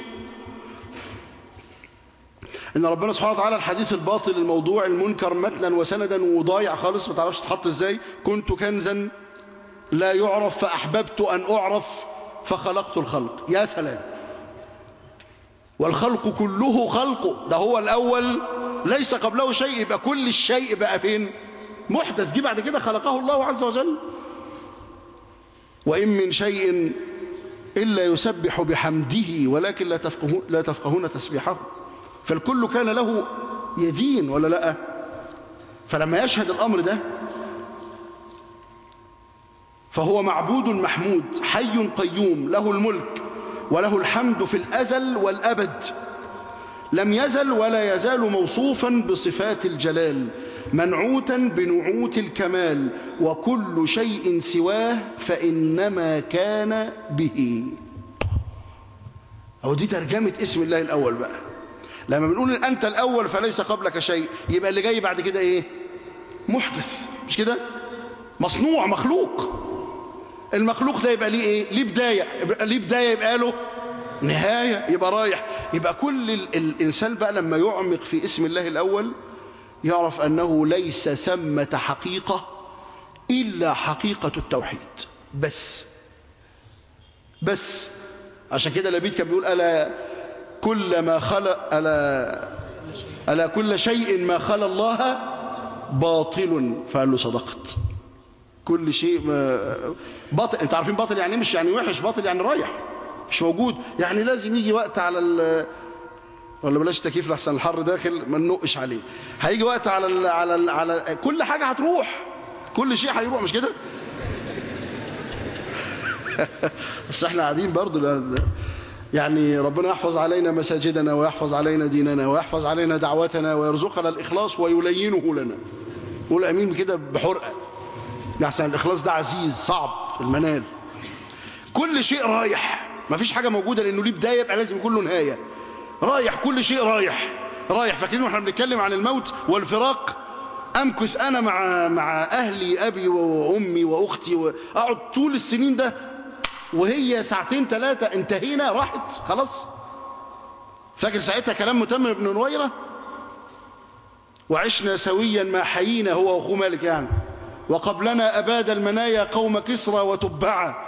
ان ربنا سبحانه وتعالى الحديث الباطل الموضوع المنكر متنا وسندا وضايع خالص ما تعرفش تحط ازاي كنت كنزا لا يعرف فاحببت ان اعرف فخلقت الخلق يا سلام والخلق كله خلقه ده هو الاول ليس قبله شيء يبقى كل الشيء بقى فين محدث جه بعد كده خلقه الله عز وجل وان من شيء الا يسبح بحمده ولكن لا تفقهون لا تفقهون تسبيحه فالكل كان له يدين ولا لا فلما يشهد الأمر ده فهو معبود محمود حي قيوم له الملك وله الحمد في الأزل والأبد لم يزل ولا يزال موصوفا بصفات الجلال منعوتا بنعوت الكمال وكل شيء سواه فإنما كان به أو دي ترجمة اسم الله الأول بقى لما بنقول ان انت الاول فليس قبلك شيء يبقى اللي جاي بعد كده ايه محدث مش كده مصنوع مخلوق المخلوق ده يبقى ليه ايه ليه بدايه يبقى ليه بدايه يبقى له نهايه يبقى رايح يبقى كل ال الانسان بقى لما يعمق في اسم الله الاول يعرف انه ليس ثمه حقيقه الا حقيقه التوحيد بس بس عشان كده لبيد كان بيقول الا كل ما خلق ألا, ألا كل شيء ما خلى الله باطل فقال له صدقت كل شيء ما باطل انت عارفين باطل يعني مش يعني وحش باطل يعني رايح مش موجود يعني لازم يجي وقت على ال ولا بلاش تكييف لحسن الحر داخل ما ننقش عليه هيجي وقت على ال على ال على كل حاجه هتروح كل شيء هيروح مش كده بس احنا قاعدين برضه يعني ربنا يحفظ علينا مساجدنا ويحفظ علينا ديننا ويحفظ علينا دعوتنا ويرزقنا الإخلاص ويلينه لنا قول أمين كده بحرقة يعني الإخلاص ده عزيز صعب المنال كل شيء رايح ما فيش حاجة موجودة لأنه ليه بداية يبقى لازم يكون له نهاية رايح كل شيء رايح رايح فاكرين واحنا بنتكلم عن الموت والفراق أمكث أنا مع مع أهلي أبي وأمي وأختي وأقعد طول السنين ده وهي ساعتين ثلاثة انتهينا راحت خلاص فاكر ساعتها كلام متمم بن نويرة وعشنا سويا ما حيينا هو وأخوه مالك يعني وقبلنا أباد المنايا قوم كسرى وتبعا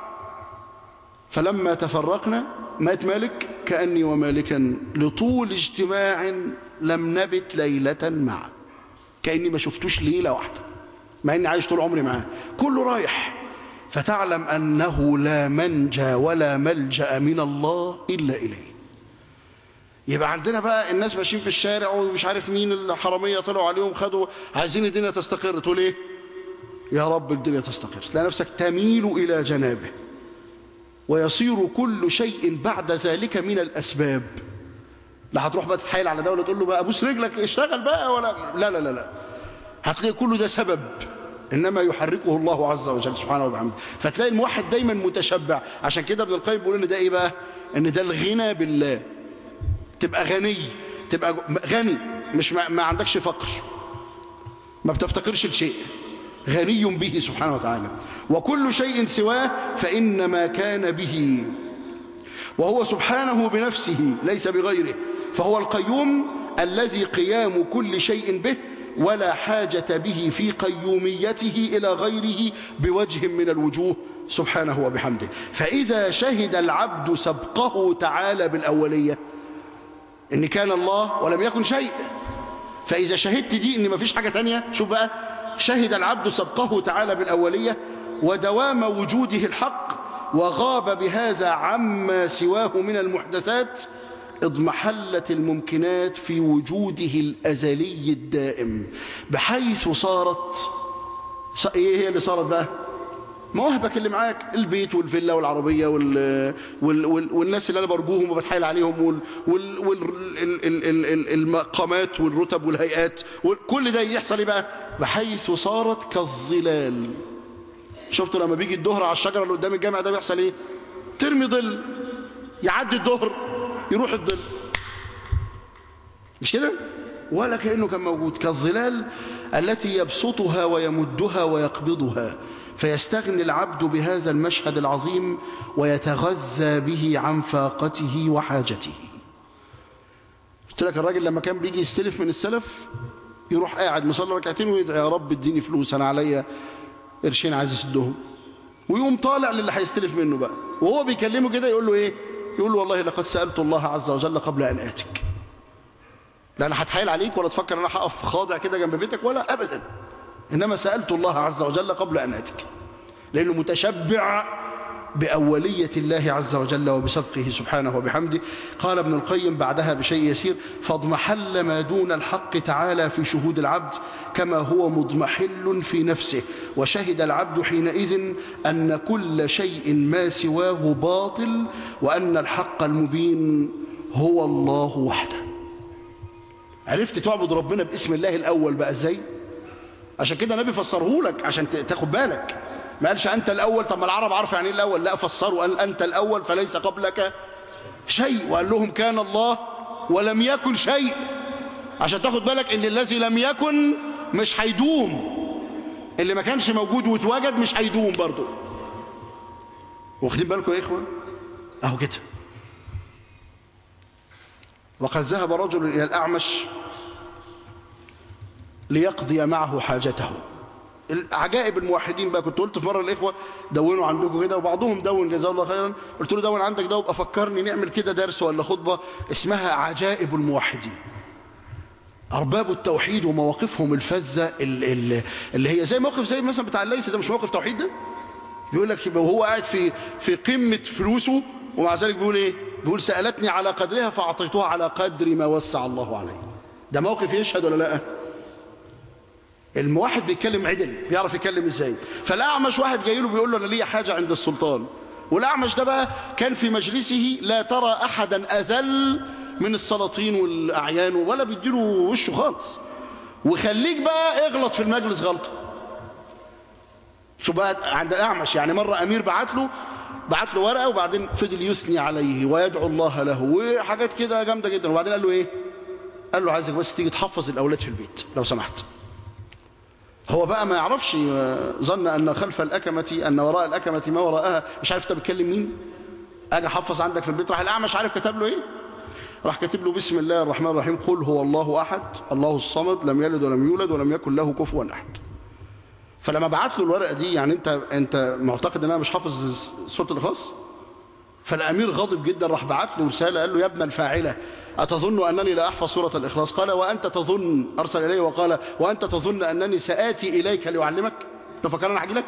فلما تفرقنا مات مالك كأني ومالكا لطول اجتماع لم نبت ليلة معه كأني ما شفتوش ليلة واحدة مع أني عايش طول عمري معاه كله رايح فتعلم أنه لا منجى ولا ملجأ من الله إلا إليه يبقى عندنا بقى الناس ماشيين في الشارع ومش عارف مين الحرامية طلعوا عليهم خدوا عايزين الدنيا تستقر تقول ايه يا رب الدنيا تستقر تلاقي نفسك تميل إلى جنابه ويصير كل شيء بعد ذلك من الأسباب لا هتروح بقى تتحايل على دولة تقول له بقى ابوس رجلك اشتغل بقى ولا لا لا لا لا هتلاقي كله ده سبب إنما يحركه الله عز وجل سبحانه وبحمده فتلاقي الموحد دايما متشبع عشان كده ابن القيم بيقول إن ده إيه بقى إن ده الغنى بالله تبقى غني تبقى غني مش ما, ما عندكش فقر ما بتفتقرش لشيء غني به سبحانه وتعالى وكل شيء سواه فإنما كان به وهو سبحانه بنفسه ليس بغيره فهو القيوم الذي قيام كل شيء به ولا حاجة به في قيوميته إلى غيره بوجه من الوجوه سبحانه وبحمده فإذا شهد العبد سبقه تعالى بالأولية إن كان الله ولم يكن شيء فإذا شهدت دي إن مفيش حاجة تانية شوف بقى شهد العبد سبقه تعالى بالأولية ودوام وجوده الحق وغاب بهذا عما سواه من المحدثات اضمحلت الممكنات في وجوده الأزلي الدائم بحيث صارت ايه هي اللي صارت بقى مواهبك اللي معاك البيت والفيلا والعربية وال... وال... وال... والناس اللي أنا برجوهم وبتحايل عليهم وال... وال... وال... ال... ال... ال... المقامات والرتب والهيئات كل ده يحصل ايه بقى بحيث صارت كالظلال شفتوا لما بيجي الظهر على الشجرة اللي قدام الجامع ده بيحصل ايه ترمي ظل يعدي الظهر يروح الظل مش كده ولا كأنه كان موجود كالظلال التي يبسطها ويمدها ويقبضها فيستغني العبد بهذا المشهد العظيم ويتغذى به عن فاقته وحاجته قلت لك الراجل لما كان بيجي يستلف من السلف يروح قاعد مصلي ركعتين ويدعي يا رب اديني فلوس انا عليا قرشين عايز يسدهم ويقوم طالع للي هيستلف منه بقى وهو بيكلمه كده يقول له ايه يقول له والله لقد سألت الله عز وجل قبل أن آتك لا أنا هتحايل عليك ولا تفكر أنا هقف خاضع كده جنب بيتك ولا أبدا إنما سألت الله عز وجل قبل أن آتك لأنه متشبع بأولية الله عز وجل وبسبقه سبحانه وبحمده قال ابن القيم بعدها بشيء يسير فاضمحل ما دون الحق تعالى في شهود العبد كما هو مضمحل في نفسه وشهد العبد حينئذ أن كل شيء ما سواه باطل وأن الحق المبين هو الله وحده عرفت تعبد ربنا باسم الله الأول بقى ازاي عشان كده النبي فسره لك عشان تاخد بالك ما قالش أنت الأول طب ما العرب عارفه يعني ايه الأول لا فسروا قال أنت الأول فليس قبلك شيء وقال لهم كان الله ولم يكن شيء عشان تاخد بالك ان الذي لم يكن مش هيدوم اللي ما كانش موجود واتوجد مش هيدوم برضه واخدين بالكم يا اخوه اهو كده وقد ذهب رجل الى الاعمش ليقضي معه حاجته عجائب الموحدين بقى كنت قلت في مره الاخوه دونوا عندكم كده وبعضهم دون جزاه الله خيرا قلت له دون عندك ده وابقى فكرني نعمل كده درس ولا خطبه اسمها عجائب الموحدين ارباب التوحيد ومواقفهم الفذه اللي هي زي موقف زي مثلا بتاع الليث ده مش موقف توحيد ده بيقول لك وهو قاعد في في قمه فلوسه ومع ذلك بيقول ايه بيقول سالتني على قدرها فاعطيتها على قدر ما وسع الله عليه ده موقف يشهد ولا لا الموحد بيتكلم عدل بيعرف يتكلم ازاي فالاعمش واحد جاي له بيقول له انا ليا حاجه عند السلطان والاعمش ده بقى كان في مجلسه لا ترى احدا اذل من السلاطين والاعيان ولا بيديله وشه خالص وخليك بقى اغلط في المجلس غلطه شو بقى عند الاعمش يعني مره امير بعت له بعت له ورقه وبعدين فضل يثني عليه ويدعو الله له وحاجات كده جامده جدا وبعدين قال له ايه قال له عايزك بس تيجي تحفظ الاولاد في البيت لو سمحت هو بقى ما يعرفش ظن أن خلف الأكمة أن وراء الأكمة ما وراءها مش عارف انت بتكلم مين أجي حفظ عندك في البيت راح الأعمش عارف كتب له إيه راح كاتب له بسم الله الرحمن الرحيم قل هو الله أحد الله الصمد لم يلد ولم يولد ولم يكن له كفوا أحد فلما بعت له الورقة دي يعني أنت أنت معتقد أن أنا مش حافظ سورة الإخلاص فالأمير غاضب جدا راح بعت له رسالة قال له يا ابن الفاعلة أتظن أنني لا أحفظ سورة الإخلاص قال وأنت تظن أرسل إليه وقال وأنت تظن أنني سآتي إليك لأعلمك أنت فكر أنا هجي لك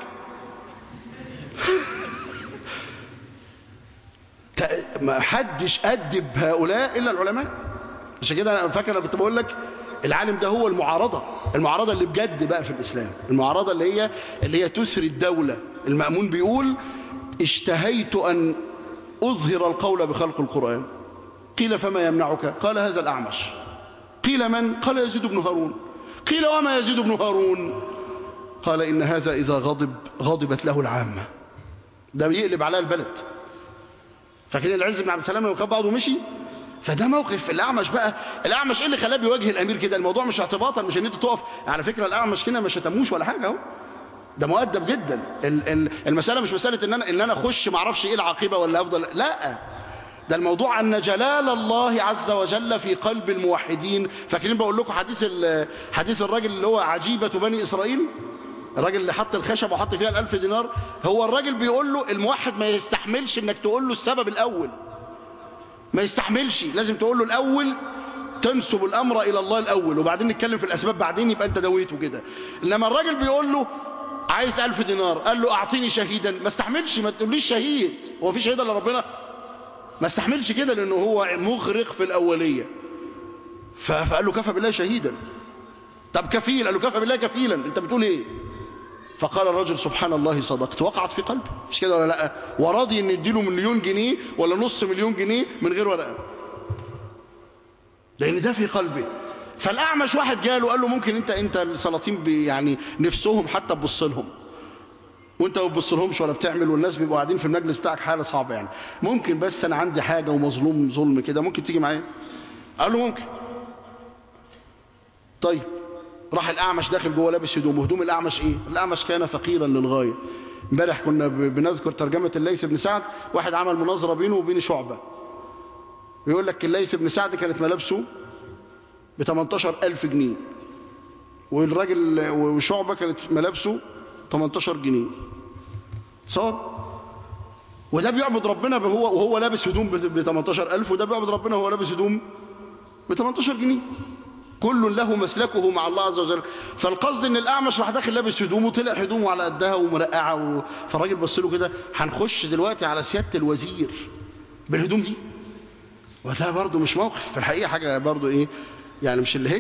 ما حدش أدب هؤلاء إلا العلماء عشان كده أنا فاكر أنا كنت بقول لك العالم ده هو المعارضة المعارضة اللي بجد بقى في الإسلام المعارضة اللي هي اللي هي تثري الدولة المأمون بيقول اشتهيت أن أظهر القول بخلق القرآن قيل فما يمنعك قال هذا الأعمش قيل من قال يزيد بن هارون قيل وما يزيد بن هارون قال إن هذا إذا غضب غضبت له العامة ده بيقلب على البلد فاكرين العز بن عبد السلام لما خد بعضه ومشي فده موقف الأعمش بقى الأعمش إيه اللي خلاه بيواجه الأمير كده الموضوع مش اعتباطا مش إن أنت تقف على فكرة الأعمش هنا ما شتموش ولا حاجة اهو ده مؤدب جدا المسألة مش مسألة إن أنا إن أنا أخش ما أعرفش إيه العاقبة ولا أفضل لا ده الموضوع أن جلال الله عز وجل في قلب الموحدين فاكرين بقول لكم حديث حديث الراجل اللي هو عجيبة بني إسرائيل الراجل اللي حط الخشب وحط فيها الألف دينار هو الراجل بيقول له الموحد ما يستحملش انك تقول له السبب الأول ما يستحملش لازم تقول له الأول تنسب الأمر إلى الله الأول وبعدين نتكلم في الأسباب بعدين يبقى أنت دويته كده إنما الراجل بيقول له عايز ألف دينار قال له أعطيني شهيدا ما استحملش ما تقوليش شهيد هو في شهيد الا ربنا ما استحملش كده لأنه هو مغرق في الأولية فقال له كفى بالله شهيدا طب كفيل قال له كفى بالله كفيلا انت بتقول ايه فقال الرجل سبحان الله صدقت وقعت في قلبه مش كده ولا لا وراضي ان يديله مليون جنيه ولا نص مليون جنيه من غير ورقه لان ده في قلبه فالاعمش واحد جاله قال له ممكن انت انت السلاطين يعني نفسهم حتى تبص لهم وانت ما بتبص لهمش ولا بتعمل والناس بيبقوا قاعدين في المجلس بتاعك حاله صعبه يعني ممكن بس انا عندي حاجه ومظلوم ظلم كده ممكن تيجي معايا قال له ممكن طيب راح الأعمش داخل جوه لابس هدومه هدوم الأعمش إيه؟ الأعمش كان فقيرا للغاية امبارح كنا بنذكر ترجمة الليث بن سعد واحد عمل مناظرة بينه وبين شعبة يقول لك الليث بن سعد كانت ملابسه ب 18000 جنيه والراجل وشعبة كانت ملابسه 18 جنيه صار وده بيعبد ربنا هو وهو لابس هدوم ب 18000 وده بيعبد ربنا وهو لابس هدوم ب 18 جنيه كل له مسلكه مع الله عز وجل فالقصد ان الاعمش راح داخل لابس هدومه طلع هدومه على قدها ومرقعه و... فالراجل بص له كده هنخش دلوقتي على سياده الوزير بالهدوم دي وده برضه مش موقف في الحقيقه حاجه برضه ايه يعني مش اللي هي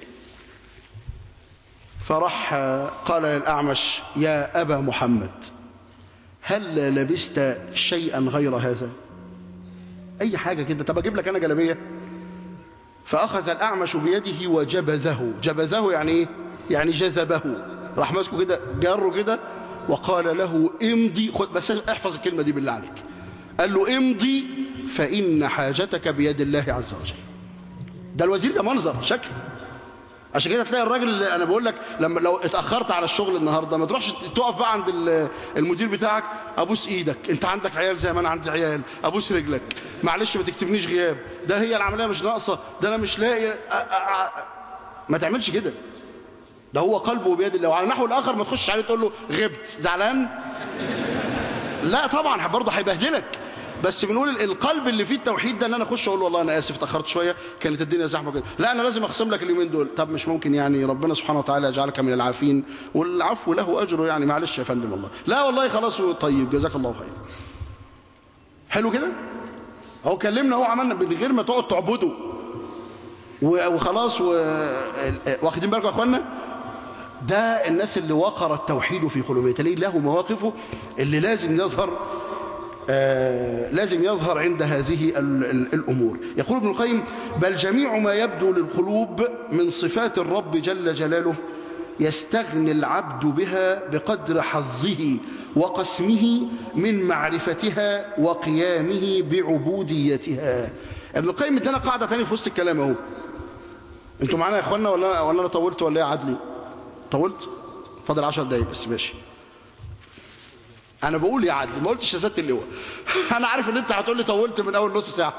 فراح قال للاعمش يا ابا محمد هل لبست شيئا غير هذا اي حاجه كده طب اجيب لك انا جلابيه فأخذ الأعمش بيده وجبذه جبذه يعني إيه؟ يعني جذبه راح ماسكه كده جره كده وقال له امضي خد بس احفظ الكلمة دي بالله عليك قال له امضي فإن حاجتك بيد الله عز وجل ده الوزير ده منظر شكل عشان كده تلاقي الراجل اللي انا بقول لك لما لو اتاخرت على الشغل النهارده ما تروحش تقف بقى عند المدير بتاعك ابوس ايدك انت عندك عيال زي ما انا عندي عيال ابوس رجلك معلش ما تكتبنيش غياب ده هي العمليه مش ناقصه ده انا مش لاقي ما تعملش كده ده هو قلبه بيد الله وعلى النحو الاخر ما تخش عليه تقول له غبت زعلان لا طبعا برضه هيبهدلك بس بنقول القلب اللي فيه التوحيد ده ان انا اخش اقول له والله انا اسف اتاخرت شويه كانت الدنيا زحمه كده لا انا لازم اخصم لك اليومين دول طب مش ممكن يعني ربنا سبحانه وتعالى يجعلك من العافين والعفو له اجره يعني معلش يا فندم والله لا والله خلاص طيب جزاك الله خير حلو كده هو كلمنا هو عملنا من غير ما تقعد تعبده وخلاص و... واخدين بالكم يا اخوانا ده الناس اللي وقر التوحيد في قلوبهم تلاقي له مواقفه اللي لازم يظهر آه لازم يظهر عند هذه ال ال الأمور يقول ابن القيم بل جميع ما يبدو للقلوب من صفات الرب جل جلاله يستغني العبد بها بقدر حظه وقسمه من معرفتها وقيامه بعبوديتها ابن القيم ادانا قاعدة تاني في وسط الكلام اهو انتوا معانا يا اخوانا ولا ولا انا طولت ولا ايه عدلي طولت فاضل 10 دقايق بس ماشي انا بقول يا عدلي ما قلتش يا سياده اللواء انا عارف ان انت هتقول لي طولت من اول نص ساعه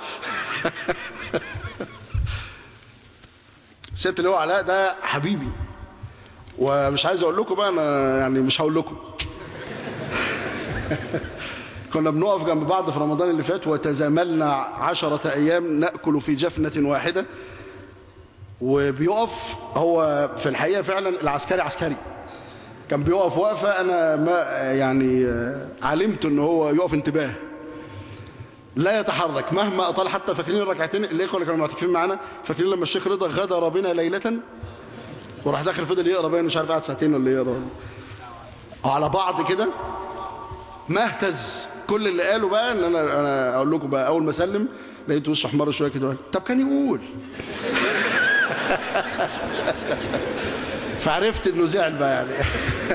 سياده اللواء علاء ده حبيبي ومش عايز اقول لكم بقى انا يعني مش هقول لكم كنا بنقف جنب بعض في رمضان اللي فات وتزاملنا عشرة أيام نأكل في جفنة واحدة وبيقف هو في الحقيقة فعلا العسكري عسكري كان بيقف وقفة أنا ما يعني علمت أنه هو يقف انتباه لا يتحرك مهما أطال حتى فاكرين الركعتين الإخوة اللي كانوا معتكفين معانا فاكرين لما الشيخ رضا غدر بنا ليلة وراح داخل فضل يقرا باين مش عارف قعد ساعتين ولا يقرا على بعض كده ما اهتز كل اللي قاله بقى ان انا انا اقول لكم بقى اول ما اسلم لقيت وشه احمر شويه كده طب كان يقول فعرفت انه زعل بقى يعني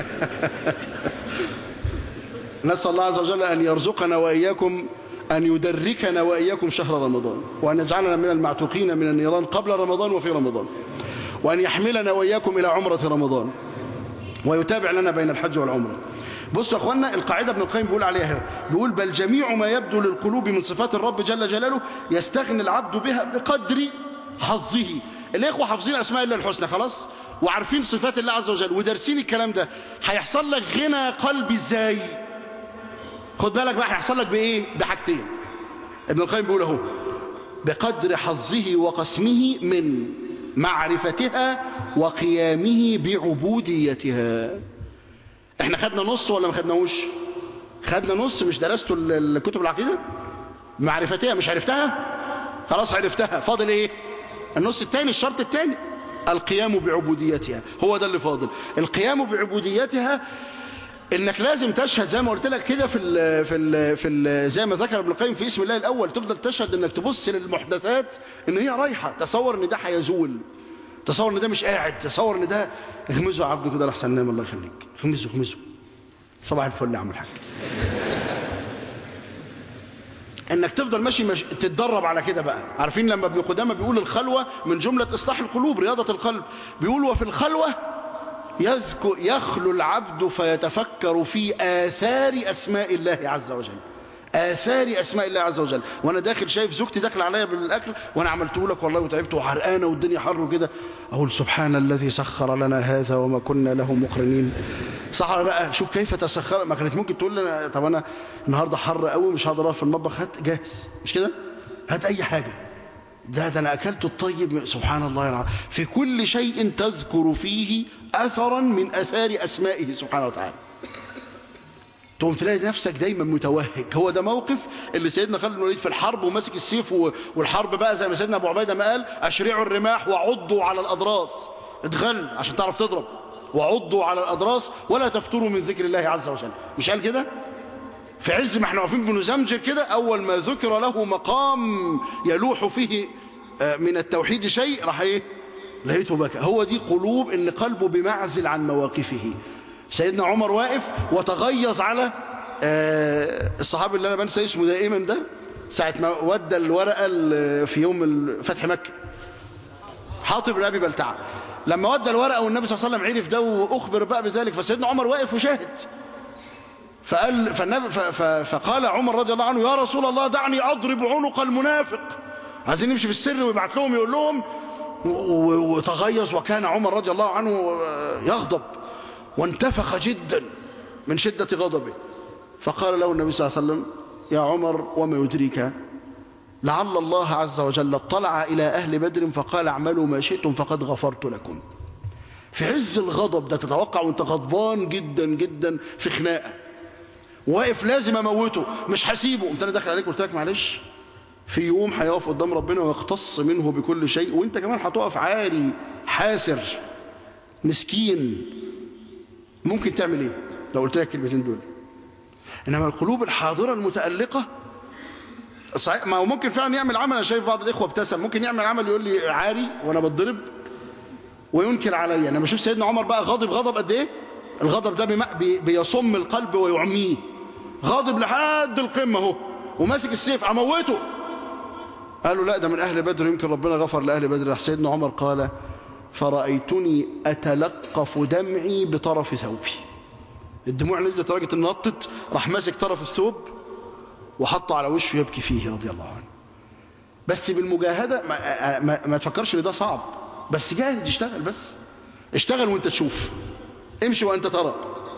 نسال الله عز وجل ان يرزقنا واياكم أن يدركنا وإياكم شهر رمضان وأن يجعلنا من المعتوقين من النيران قبل رمضان وفي رمضان وأن يحملنا وإياكم إلى عمرة رمضان ويتابع لنا بين الحج والعمرة بصوا يا أخوانا القاعدة ابن القيم بيقول عليها بيقول بل جميع ما يبدو للقلوب من صفات الرب جل جلاله يستغني العبد بها بقدر حظه الإخوة حافظين أسماء الله الحسنى خلاص وعارفين صفات الله عز وجل ودارسين الكلام ده هيحصل لك غنى قلبي ازاي خد بالك بقى هيحصل لك بايه بحاجتين ابن القيم بيقول اهو بقدر حظه وقسمه من معرفتها وقيامه بعبوديتها احنا خدنا نص ولا ما خدناهوش خدنا نص مش درستوا ال- الكتب العقيدة معرفتها مش عرفتها خلاص عرفتها فاضل ايه النص الثاني الشرط الثاني القيام بعبوديتها هو ده اللي فاضل القيام بعبوديتها انك لازم تشهد زي ما قلت لك كده في ال في ال في ال زي ما ذكر ابن القيم في اسم الله الاول تفضل تشهد انك تبص للمحدثات ان هي رايحه تصور ان ده هيزول تصور ان ده مش قاعد تصور ان ده اغمزه يا عبده كده لحسن نام الله يخليك اغمزه اغمزه صباح الفل يا عم الحاج انك تفضل ماشي مش... تتدرب على كده بقى عارفين لما ابن قدامه بيقول الخلوه من جمله اصلاح القلوب رياضه القلب بيقول وفي الخلوه يذكر يخلو العبد فيتفكر في آثار أسماء الله عز وجل آثار أسماء الله عز وجل وأنا داخل شايف زوجتي داخل عليا بالأكل وأنا عملته لك والله وتعبت وحرقانة والدنيا حر وكده أقول سبحان الذي سخر لنا هذا وما كنا له مقرنين صح ولا لا شوف كيف تسخر ما كانت ممكن تقول لنا طب أنا النهاردة حر قوي مش هقدر أقف في المطبخ هات جاهز مش كده هات أي حاجة ده ده أنا أكلت الطيب سبحان الله العظيم في كل شيء تذكر فيه أثرا من أثار أسمائه سبحانه وتعالى تقوم تلاقي نفسك دايما متوهج هو ده موقف اللي سيدنا خالد بن الوليد في الحرب وماسك السيف و- والحرب بقى زي ما سيدنا ابو عبيده ما قال اشرعوا الرماح وعضوا على الاضراس اتغل عشان تعرف تضرب وعضوا على الاضراس ولا تفتروا من ذكر الله عز وجل مش قال كده في عز ما احنا واقفين بنزمجر كده اول ما ذكر له مقام يلوح فيه آه، من التوحيد شيء راح ايه لقيته بكى هو دي قلوب ان قلبه بمعزل عن مواقفه سيدنا عمر واقف وتغيظ على آه، الصحابي اللي انا بنسى اسمه دائما ده ساعه ما ودى الورقه ال- في يوم فتح مكه حاطب بن ابي بلتعه لما ودى الورقه والنبي صلى الله عليه وسلم عرف ده واخبر بقى بذلك فسيدنا عمر واقف وشاهد فقال فالنبي ف- ف- فقال عمر رضي الله عنه يا رسول الله دعني اضرب عنق المنافق عايزين نمشي في السر ويبعت لهم يقول لهم و- و- وتغيظ وكان عمر رضي الله عنه آه، يغضب وانتفخ جدا من شدة غضبه فقال له النبي صلى الله عليه وسلم يا عمر وما يدريك لعل الله عز وجل اطلع إلى أهل بدر فقال اعملوا ما شئتم فقد غفرت لكم في عز الغضب ده تتوقع وانت غضبان جدا جدا في خناقه واقف لازم اموته مش هسيبه قمت انا داخل عليك قلت لك معلش في يوم هيقف قدام ربنا ويختص منه بكل شيء وانت كمان هتقف عاري حاسر مسكين ممكن تعمل ايه لو قلت لك الكلمتين دول انما القلوب الحاضره المتالقه صحيح ما هو ممكن فعلا يعمل عمل انا شايف بعض الاخوه ابتسم ممكن يعمل عمل يقول لي عاري وانا بتضرب وينكر عليا انا بشوف سيدنا عمر بقى غاضب غضب قد ايه الغضب ده بما- بي- بيصم القلب ويعميه غاضب لحد القمه اهو وماسك السيف اموته قالوا لا ده من اهل بدر يمكن ربنا غفر لاهل بدر راح سيدنا عمر قال فرايتني اتلقف دمعي بطرف ثوبي الدموع نزلت لدرجه ان نطت راح ماسك طرف الثوب وحطه على وشه يبكي فيه رضي الله عنه بس بالمجاهده ما, ما, ما تفكرش ان ده صعب بس جاهد اشتغل بس اشتغل وانت تشوف امشي وانت ترى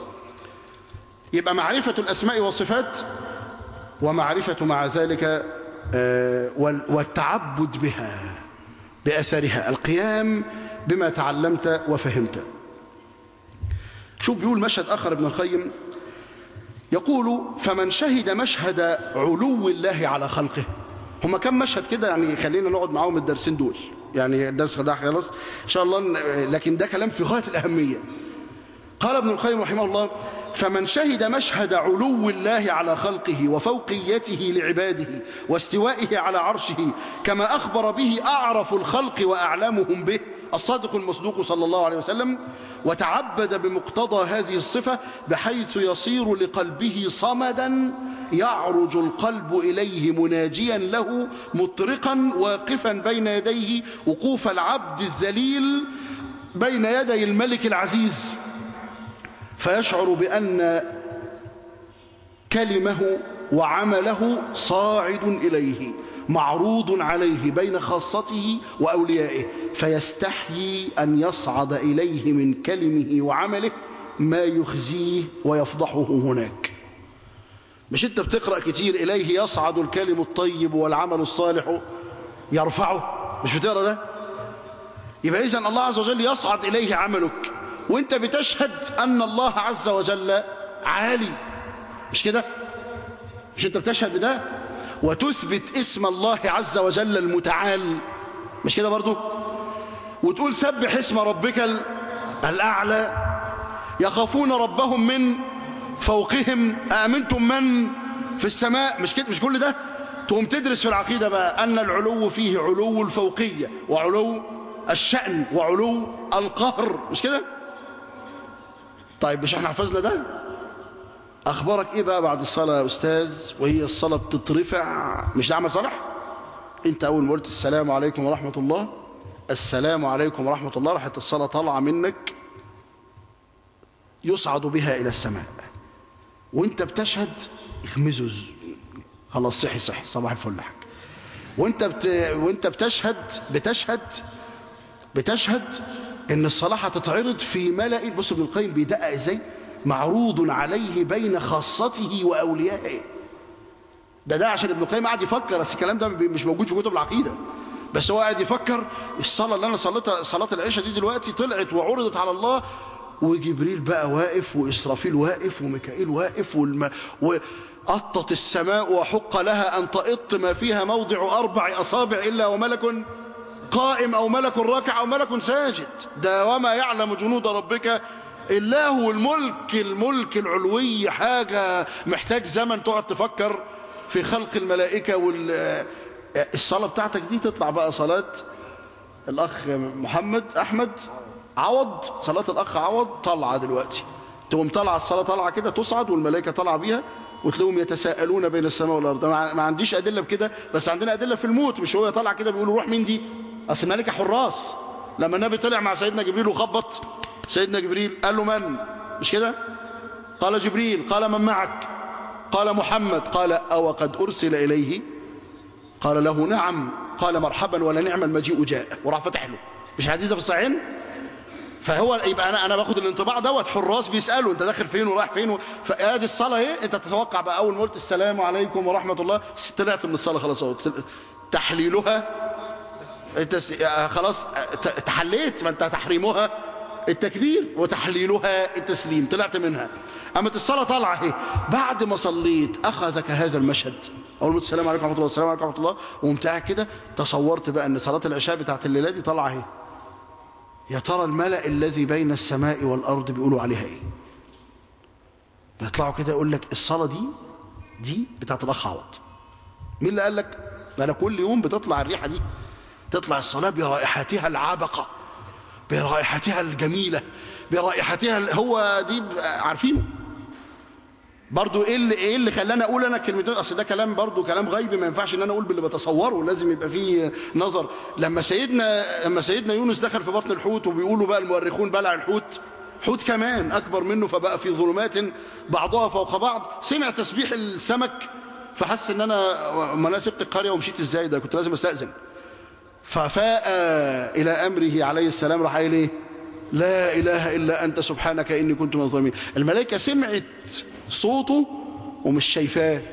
يبقى معرفة الأسماء والصفات ومعرفة مع ذلك آه، وال- والتعبد بها بأثرها القيام بما تعلمت وفهمت شوف بيقول مشهد آخر ابن القيم يقول فمن شهد مشهد علو الله على خلقه هما كم مشهد كده يعني خلينا نقعد معاهم الدرسين دول يعني الدرس ده خلاص ان شاء الله ن- لكن ده كلام في غايه الاهميه قال ابن القيم رحمه الله فمن شهد مشهد علو الله على خلقه وفوقيته لعباده واستوائه على عرشه كما أخبر به أعرف الخلق وأعلامهم به الصادق المصدوق صلى الله عليه وسلم وتعبد بمقتضى هذه الصفة بحيث يصير لقلبه صمدا يعرج القلب إليه مناجيا له مطرقا واقفا بين يديه وقوف العبد الذليل بين يدي الملك العزيز فيشعر بأن كلمه وعمله صاعد إليه معروض عليه بين خاصته وأوليائه فيستحيي أن يصعد إليه من كلمه وعمله ما يخزيه ويفضحه هناك مش انت بتقرأ كتير إليه يصعد الكلم الطيب والعمل الصالح يرفعه مش بتقرأ ده يبقى إذن الله عز وجل يصعد إليه عملك وانت بتشهد أن الله عز وجل عالي مش كده مش انت بتشهد بده وتثبت اسم الله عز وجل المتعال مش كده برضو وتقول سبح اسم ربك الأعلى يخافون ربهم من فوقهم أأمنتم من في السماء مش كده مش كل ده تقوم تدرس في العقيدة بقى أن العلو فيه علو الفوقية وعلو الشأن وعلو القهر مش كده طيب مش احنا حفظنا ده أخبارك إيه بقى بعد الصلاة يا أستاذ وهي الصلاة بتترفع مش ده عمل صالح أنت أول ما قلت السلام عليكم ورحمة الله السلام عليكم ورحمة الله راحت الصلاة طالعة منك يصعد بها إلى السماء وانت بتشهد اخمزوا خلاص صحي صحي صباح الفل حاج وانت بت... وانت بتشهد بتشهد بتشهد ان الصلاه هتتعرض في ملأ بص ابن القيم بيدقق ازاي معروض عليه بين خاصته واوليائه ده ده عشان ابن القيم قاعد يفكر بس الكلام ده مش موجود في كتب العقيده بس هو قاعد يفكر الصلاه اللي انا صليتها صلاه العشاء دي دلوقتي طلعت وعرضت على الله وجبريل بقى واقف وإسرافيل واقف وميكائيل واقف والم... وأطت السماء وحق لها أن تأط ما فيها موضع أربع أصابع إلا وملك قائم أو ملك راكع أو ملك ساجد ده وما يعلم جنود ربك إلا هو الملك الملك العلوي حاجة محتاج زمن تقعد تفكر في خلق الملائكة وال الصلاة بتاعتك دي تطلع بقى صلاة الأخ محمد أحمد عوض صلاة الأخ عوض طالعة دلوقتي تقوم طالعة الصلاة طالعة كده تصعد والملائكة طالعة بيها وتلاقيهم يتساءلون بين السماء والأرض ما عنديش أدلة بكده بس عندنا أدلة في الموت مش هو طالع كده بيقولوا روح مين دي أصل الملائكة حراس لما النبي طلع مع سيدنا جبريل وخبط سيدنا جبريل قال له من مش كده قال جبريل قال من معك قال محمد قال أو قد أرسل إليه قال له نعم قال مرحبا ولا نعم المجيء جاء وراح فتح له مش حديث في الصحيحين فهو يبقى انا انا باخد الانطباع دوت حراس بيسالوا انت داخل فين ورايح فين و... فادي الصلاه اهي انت تتوقع بقى اول ما قلت السلام عليكم ورحمه الله طلعت من الصلاه خلاص اهو تحليلها انت خلاص تحليت ما انت تحريمها التكبير وتحليلها التسليم طلعت منها اما الصلاه طالعه اهي بعد ما صليت اخذك هذا المشهد اول ما السلام عليكم ورحمه الله السلام عليكم ورحمه الله وقمت قاعد كده تصورت بقى ان صلاه العشاء بتاعت الليله دي طالعه اهي يا ترى الملأ الذي بين السماء والأرض بيقولوا عليها ايه بيطلعوا كده يقول لك الصلاة دي دي بتاعت الأخ عوض مين اللي قال لك ما أنا كل يوم بتطلع الريحة دي تطلع الصلاة برائحتها العابقة برائحتها الجميلة برائحتها هو دي عارفينه برضو ايه اللي ايه اللي خلاني اقول انا كلمتين اصل ده كلام برضو كلام غيبي ما ينفعش ان انا اقول باللي بتصوره لازم يبقى فيه نظر لما سيدنا لما سيدنا يونس دخل في بطن الحوت وبيقولوا بقى المؤرخون بلع الحوت حوت كمان اكبر منه فبقى في ظلمات بعضها فوق بعض سمع تسبيح السمك فحس ان انا ما انا سبت القريه ومشيت ازاي ده كنت لازم استاذن ففاء الى امره عليه السلام راح قايل ايه لا اله الا انت سبحانك اني كنت من الظالمين الملائكه سمعت صوته ومش شايفاه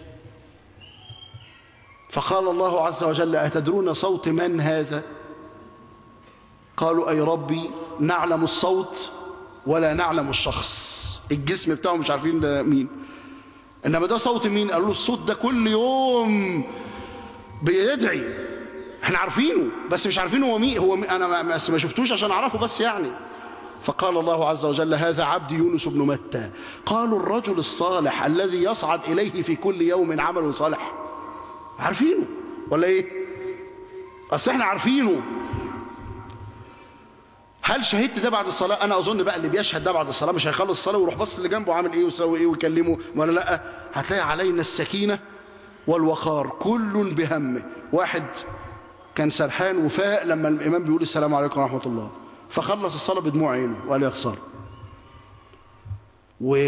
فقال الله عز وجل أتدرون صوت من هذا قالوا أي ربي نعلم الصوت ولا نعلم الشخص الجسم بتاعه مش عارفين ده مين إنما ده صوت مين قالوا له الصوت ده كل يوم بيدعي احنا عارفينه بس مش عارفين هو مين هو مين انا ما شفتوش عشان اعرفه بس يعني فقال الله عز وجل هذا عبد يونس بن متى قالوا الرجل الصالح الذي يصعد إليه في كل يوم عمل صالح عارفينه ولا ايه اصل احنا عارفينه هل شهدت ده بعد الصلاة أنا أظن بقى اللي بيشهد ده بعد الصلاة مش هيخلص الصلاة ويروح بص اللي جنبه عامل إيه ويسوي إيه ويكلمه ولا لأ هتلاقي علينا السكينة والوقار كل بهمه واحد كان سرحان وفاق لما الإمام بيقول السلام عليكم ورحمة الله فخلص الصلاة بدموع عينه وقال يا خسارة و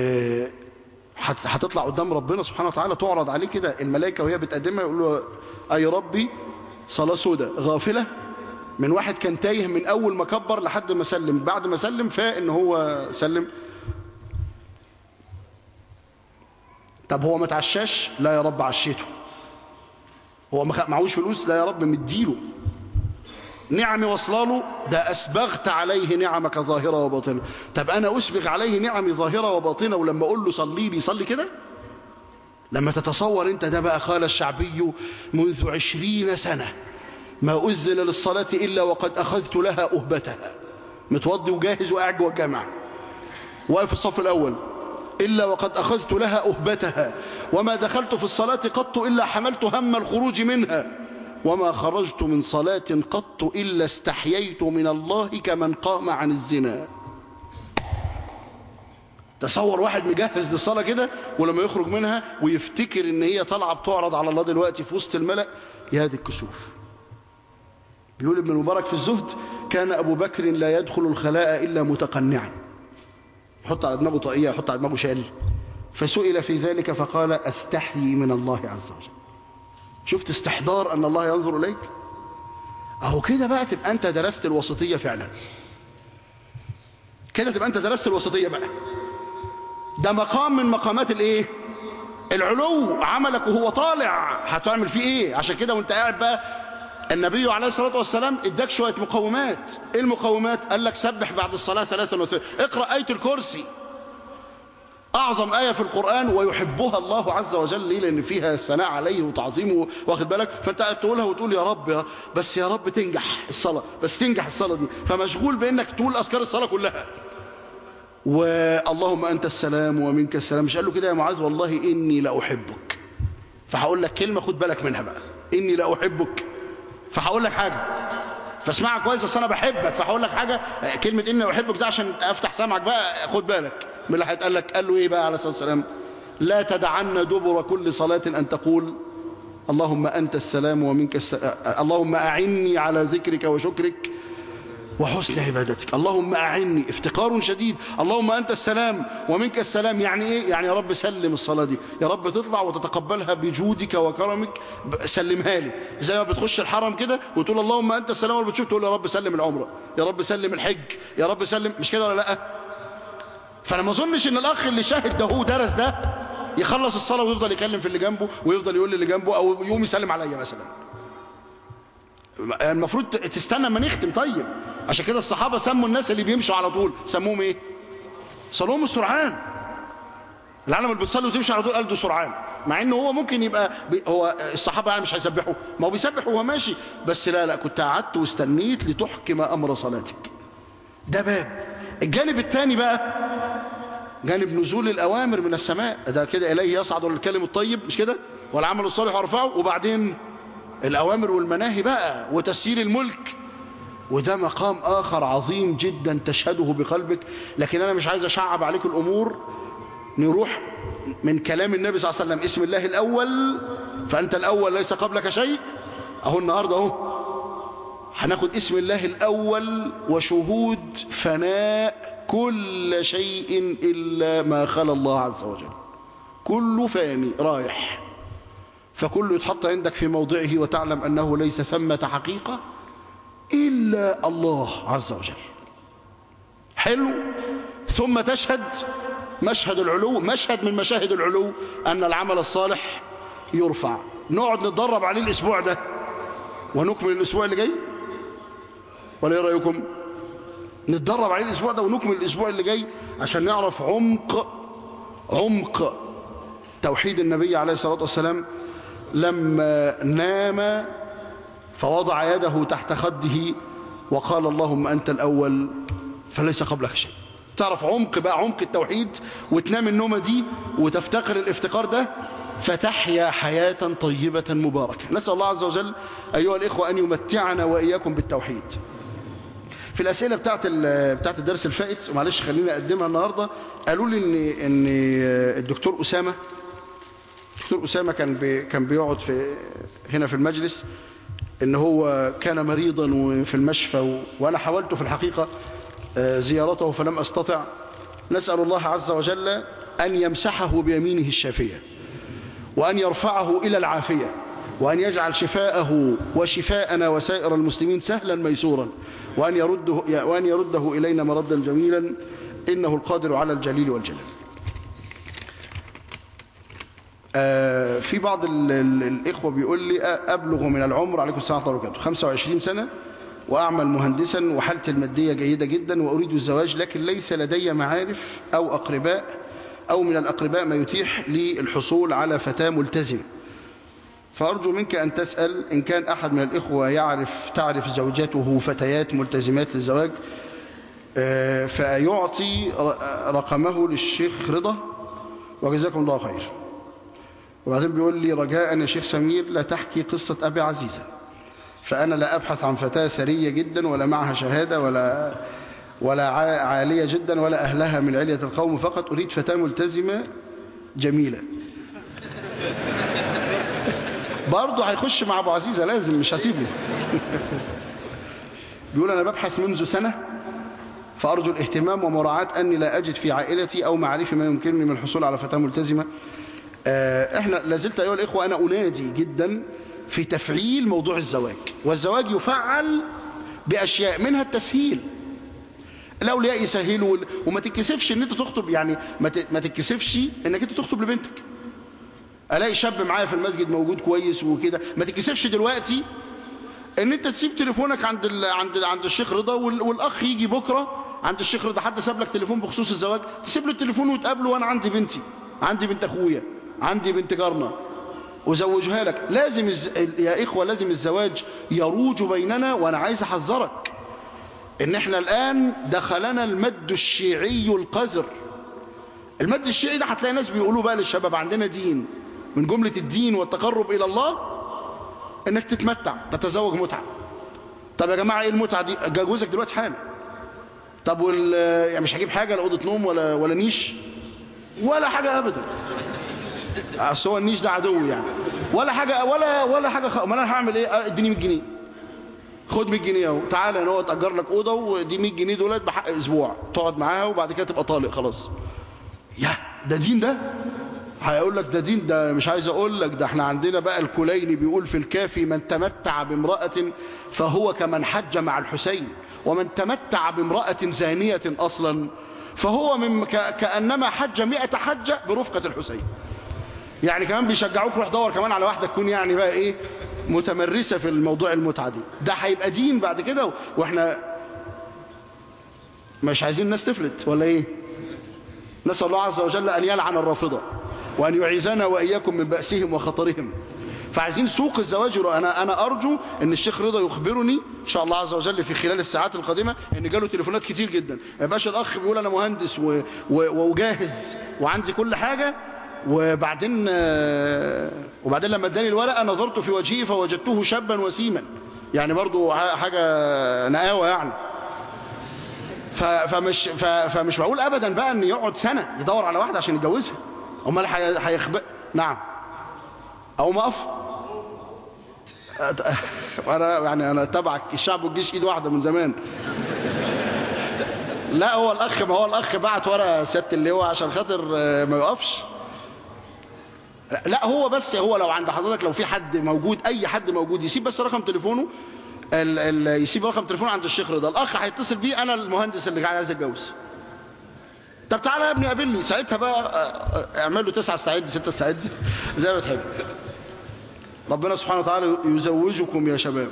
هتطلع قدام ربنا سبحانه وتعالى تعرض عليه كده الملائكة وهي بتقدمها يقول له أي ربي صلاة سودة غافلة من واحد كان تايه من أول ما كبر لحد ما سلم بعد ما سلم فاق إن هو سلم طب هو ما تعشاش لا يا رب عشيته هو معهوش فلوس لا يا رب مديله نعمي واصلاله ده أسبغت عليه نعمك ظاهرة وباطنة طب أنا أسبغ عليه نعمي ظاهرة وباطنة ولما أقول له صلي لي صلي كده لما تتصور أنت ده بقى قال الشعبي منذ عشرين سنة ما أذن للصلاة إلا وقد أخذت لها أهبتها متوضي وجاهز وقاعد جوه الجامعة واقف في الصف الأول إلا وقد أخذت لها أهبتها وما دخلت في الصلاة قط إلا حملت هم الخروج منها وما خرجت من صلاة قط إلا استحييت من الله كمن قام عن الزنا تصور واحد مجهز للصلاة كده ولما يخرج منها ويفتكر ان هي طالعة بتعرض على الله دلوقتي في وسط الملأ يا دي الكسوف بيقول ابن المبارك في الزهد كان أبو بكر لا يدخل الخلاء إلا متقنعا يحط على دماغه طاقية يحط على دماغه شال فسئل في ذلك فقال أستحيي من الله عز وجل شفت استحضار أن الله ينظر إليك أهو كده بقى تبقى أنت درست الوسطية فعلا كده تبقى أنت درست الوسطية بقى ده مقام من مقامات الايه العلو عملك وهو طالع هتعمل فيه ايه عشان كده وانت قاعد بقى النبي عليه الصلاة والسلام اداك شوية مقومات ايه المقومات قال لك سبح بعد الصلاة ثلاثا وثلاثا اقرأ آية الكرسي أعظم آية في القرآن ويحبها الله عز وجل ليه لأن فيها ثناء عليه وتعظيمه واخد بالك فأنت قاعد تقولها وتقول يا رب يا بس يا رب تنجح الصلاة بس تنجح الصلاة دي فمشغول بأنك تقول أذكار الصلاة كلها واللهم أنت السلام ومنك السلام مش قال له كده يا معاذ والله إني لأحبك فهقول لك كلمة خد بالك منها بقى إني لأحبك فهقول لك حاجة فاسمعها كويس اصل انا بحبك فهقول لك حاجة كلمة إني لأحبك ده عشان أفتح سمعك بقى خد بالك من اللي هيتقال لك قال له إيه بقى عليه الصلاة والسلام لا تدعن دبر كل صلاة أن تقول اللهم أنت السلام ومنك السلام اللهم أعني على ذكرك وشكرك وحسن عبادتك اللهم أعني افتقار شديد اللهم أنت السلام ومنك السلام يعني إيه؟ يعني يا رب سلم الصلاة دي يا رب تطلع وتتقبلها بجودك وكرمك سلمها لي زي ما بتخش الحرم كده وتقول اللهم أنت السلام ولا بتشوف تقول يا رب سلم العمرة يا رب سلم الحج يا رب سلم مش كده ولا لأ فأنا ما أظنش إن الأخ اللي شاهد ده هو درس ده يخلص الصلاة ويفضل يكلم في اللي جنبه ويفضل يقول للي جنبه أو يقوم يسلم عليا مثلا المفروض تستنى ما نختم طيب عشان كده الصحابة سموا الناس اللي بيمشوا على طول سموهم ايه صلوهم السرعان العالم اللي بتصلي وتمشي على طول قال ده سرعان مع انه هو ممكن يبقى بي هو الصحابة يعني مش هيسبحوا ما هو بيسبح وهو ماشي بس لا لا كنت قعدت واستنيت لتحكم امر صلاتك ده باب الجانب الثاني بقى جانب نزول الأوامر من السماء ده كده إليه يصعد الكلم الطيب مش كده والعمل الصالح يرفعه وبعدين الأوامر والمناهي بقى وتسيير الملك وده مقام آخر عظيم جدا تشهده بقلبك لكن أنا مش عايز أشعب عليك الأمور نروح من كلام النبي صلى الله عليه وسلم اسم الله الأول فأنت الأول ليس قبلك شيء أهو النهاردة أهو هناخد اسم الله الأول وشهود فناء كل شيء إلا ما خلى الله عز وجل كله فاني رايح فكله يتحط عندك في موضعه وتعلم أنه ليس ثمة حقيقة إلا الله عز وجل حلو ثم تشهد مشهد العلو مشهد من مشاهد العلو أن العمل الصالح يرفع نقعد نتدرب عليه الأسبوع ده ونكمل الأسبوع اللي جاي ولا ايه رايكم نتدرب عليه الاسبوع ده ونكمل الاسبوع اللي جاي عشان نعرف عمق عمق توحيد النبي عليه الصلاه والسلام لما نام فوضع يده تحت خده وقال اللهم انت الاول فليس قبلك شيء تعرف عمق بقى عمق التوحيد وتنام النومه دي وتفتقر الافتقار ده فتحيا حياة طيبة مباركة نسأل الله عز وجل أيها الإخوة أن يمتعنا وإياكم بالتوحيد في الأسئلة بتاعت بتاعت الدرس الفائت ومعلش خليني أقدمها النهاردة قالوا لي إن إن الدكتور أسامة الدكتور أسامة كان بي كان بيقعد في هنا في المجلس إن هو كان مريضا في المشفى وأنا حاولت في الحقيقة زيارته فلم أستطع نسأل الله عز وجل أن يمسحه بيمينه الشافية وأن يرفعه إلى العافية وأن يجعل شفاءه وشفاءنا وسائر المسلمين سهلا ميسورا وأن يرده, وأن يرده إلينا مردا جميلا إنه القادر على الجليل والجلال آه في بعض ال ال الإخوة بيقول لي أبلغ من العمر عليكم السلام ورحمة الله وبركاته 25 سنة وأعمل مهندسا وحالتي المادية جيدة جدا وأريد الزواج لكن ليس لدي معارف أو أقرباء أو من الأقرباء ما يتيح لي الحصول على فتاة ملتزمة فأرجو منك أن تسأل إن كان أحد من الإخوة يعرف تعرف زوجاته فتيات ملتزمات للزواج آه، فيعطي ر- رقمه للشيخ رضا وجزاكم الله خير وبعدين بيقول لي رجاء يا شيخ سمير لا تحكي قصة أبي عزيزة فأنا لا أبحث عن فتاة ثرية جدا ولا معها شهادة ولا ولا عا- عالية جدا ولا أهلها من علية القوم فقط أريد فتاة ملتزمة جميلة برضه هيخش مع أبو عزيزة لازم مش هسيبه بيقول أنا ببحث منذ سنة فأرجو الاهتمام ومراعاة أني لا أجد في عائلتي أو معرفي ما يمكنني من الحصول على فتاة ملتزمة آه، احنا لازلت أيها الإخوة أنا أنادي جدا في تفعيل موضوع الزواج والزواج يفعل بأشياء منها التسهيل الأولياء يسهلوا وال- وما تتكسفش ان انت تخطب يعني ما ت- ما تتكسفش انك انت تخطب لبنتك الاقي شاب معايا في المسجد موجود كويس وكده ما تتكسفش دلوقتي ان انت تسيب تليفونك عند ال... عند عند الشيخ رضا وال... والاخ يجي بكره عند الشيخ رضا حد ساب لك تليفون بخصوص الزواج تسيب له التليفون وتقابله وانا عندي بنتي عندي بنت اخويا عندي بنت جارنا وزوجها لك لازم الز... يا اخوه لازم الزواج يروج بيننا وانا عايز احذرك ان احنا الان دخلنا المد الشيعي القذر المد الشيعي ده هتلاقي ناس بيقولوا بقى للشباب عندنا دين من جمله الدين والتقرب الى الله انك تتمتع تتزوج متعه طب يا جماعه ايه المتعه دي جوزك دلوقتي حالا طب وال يعني مش هجيب حاجه لا اوضه نوم ولا ولا نيش ولا حاجه ابدا اصل هو النيش ده عدو يعني ولا حاجه ولا ولا حاجه خ... امال انا هعمل ايه اديني 100 جنيه خد 100 جنيه اهو تعالى انا هو تاجر لك اوضه ودي 100 جنيه دولت بحق اسبوع تقعد معاها وبعد كده تبقى طالق خلاص يا ده دين ده هيقول لك ده دين ده مش عايز اقول لك ده احنا عندنا بقى الكليني بيقول في الكافي من تمتع بامرأة فهو كمن حج مع الحسين ومن تمتع بامرأة زانية اصلا فهو من ك... كأنما حج مئة حجة برفقة الحسين يعني كمان بيشجعوك روح دور كمان على واحدة تكون يعني بقى ايه متمرسة في الموضوع المتعة دي ده هيبقى دين بعد كده واحنا مش عايزين الناس تفلت ولا ايه نسأل الله عز وجل أن يلعن الرافضة وأن يعيذنا وإياكم من بأسهم وخطرهم فعايزين سوق الزواج أنا أنا أرجو أن الشيخ رضا يخبرني إن شاء الله عز وجل في خلال الساعات القادمة أن جاله تليفونات كتير جدا ما يبقاش الأخ بيقول أنا مهندس و... و... وجاهز وعندي كل حاجة وبعدين وبعدين لما اداني الورقة نظرت في وجهه فوجدته شابا وسيما يعني برضو حاجة نقاوة يعني فمش فمش معقول ابدا بقى ان يقعد سنه يدور على واحده عشان يتجوزها امال هيخبئ نعم او ما اقف انا يعني انا تبعك الشعب والجيش ايد واحده من زمان لا هو الاخ ما هو الاخ بعت ورا سياده اللواء عشان خاطر ما يقفش لا هو بس هو لو عند حضرتك لو في حد موجود اي حد موجود يسيب بس رقم تليفونه ال ال يسيب رقم تليفونه عند الشيخ رضا الاخ هيتصل بيه انا المهندس اللي عايز اتجوز طب تعالى يا ابني قابلني ساعتها بقى اعمل له تسعة استعد ستة استعد زي ما تحب ربنا سبحانه وتعالى يزوجكم يا شباب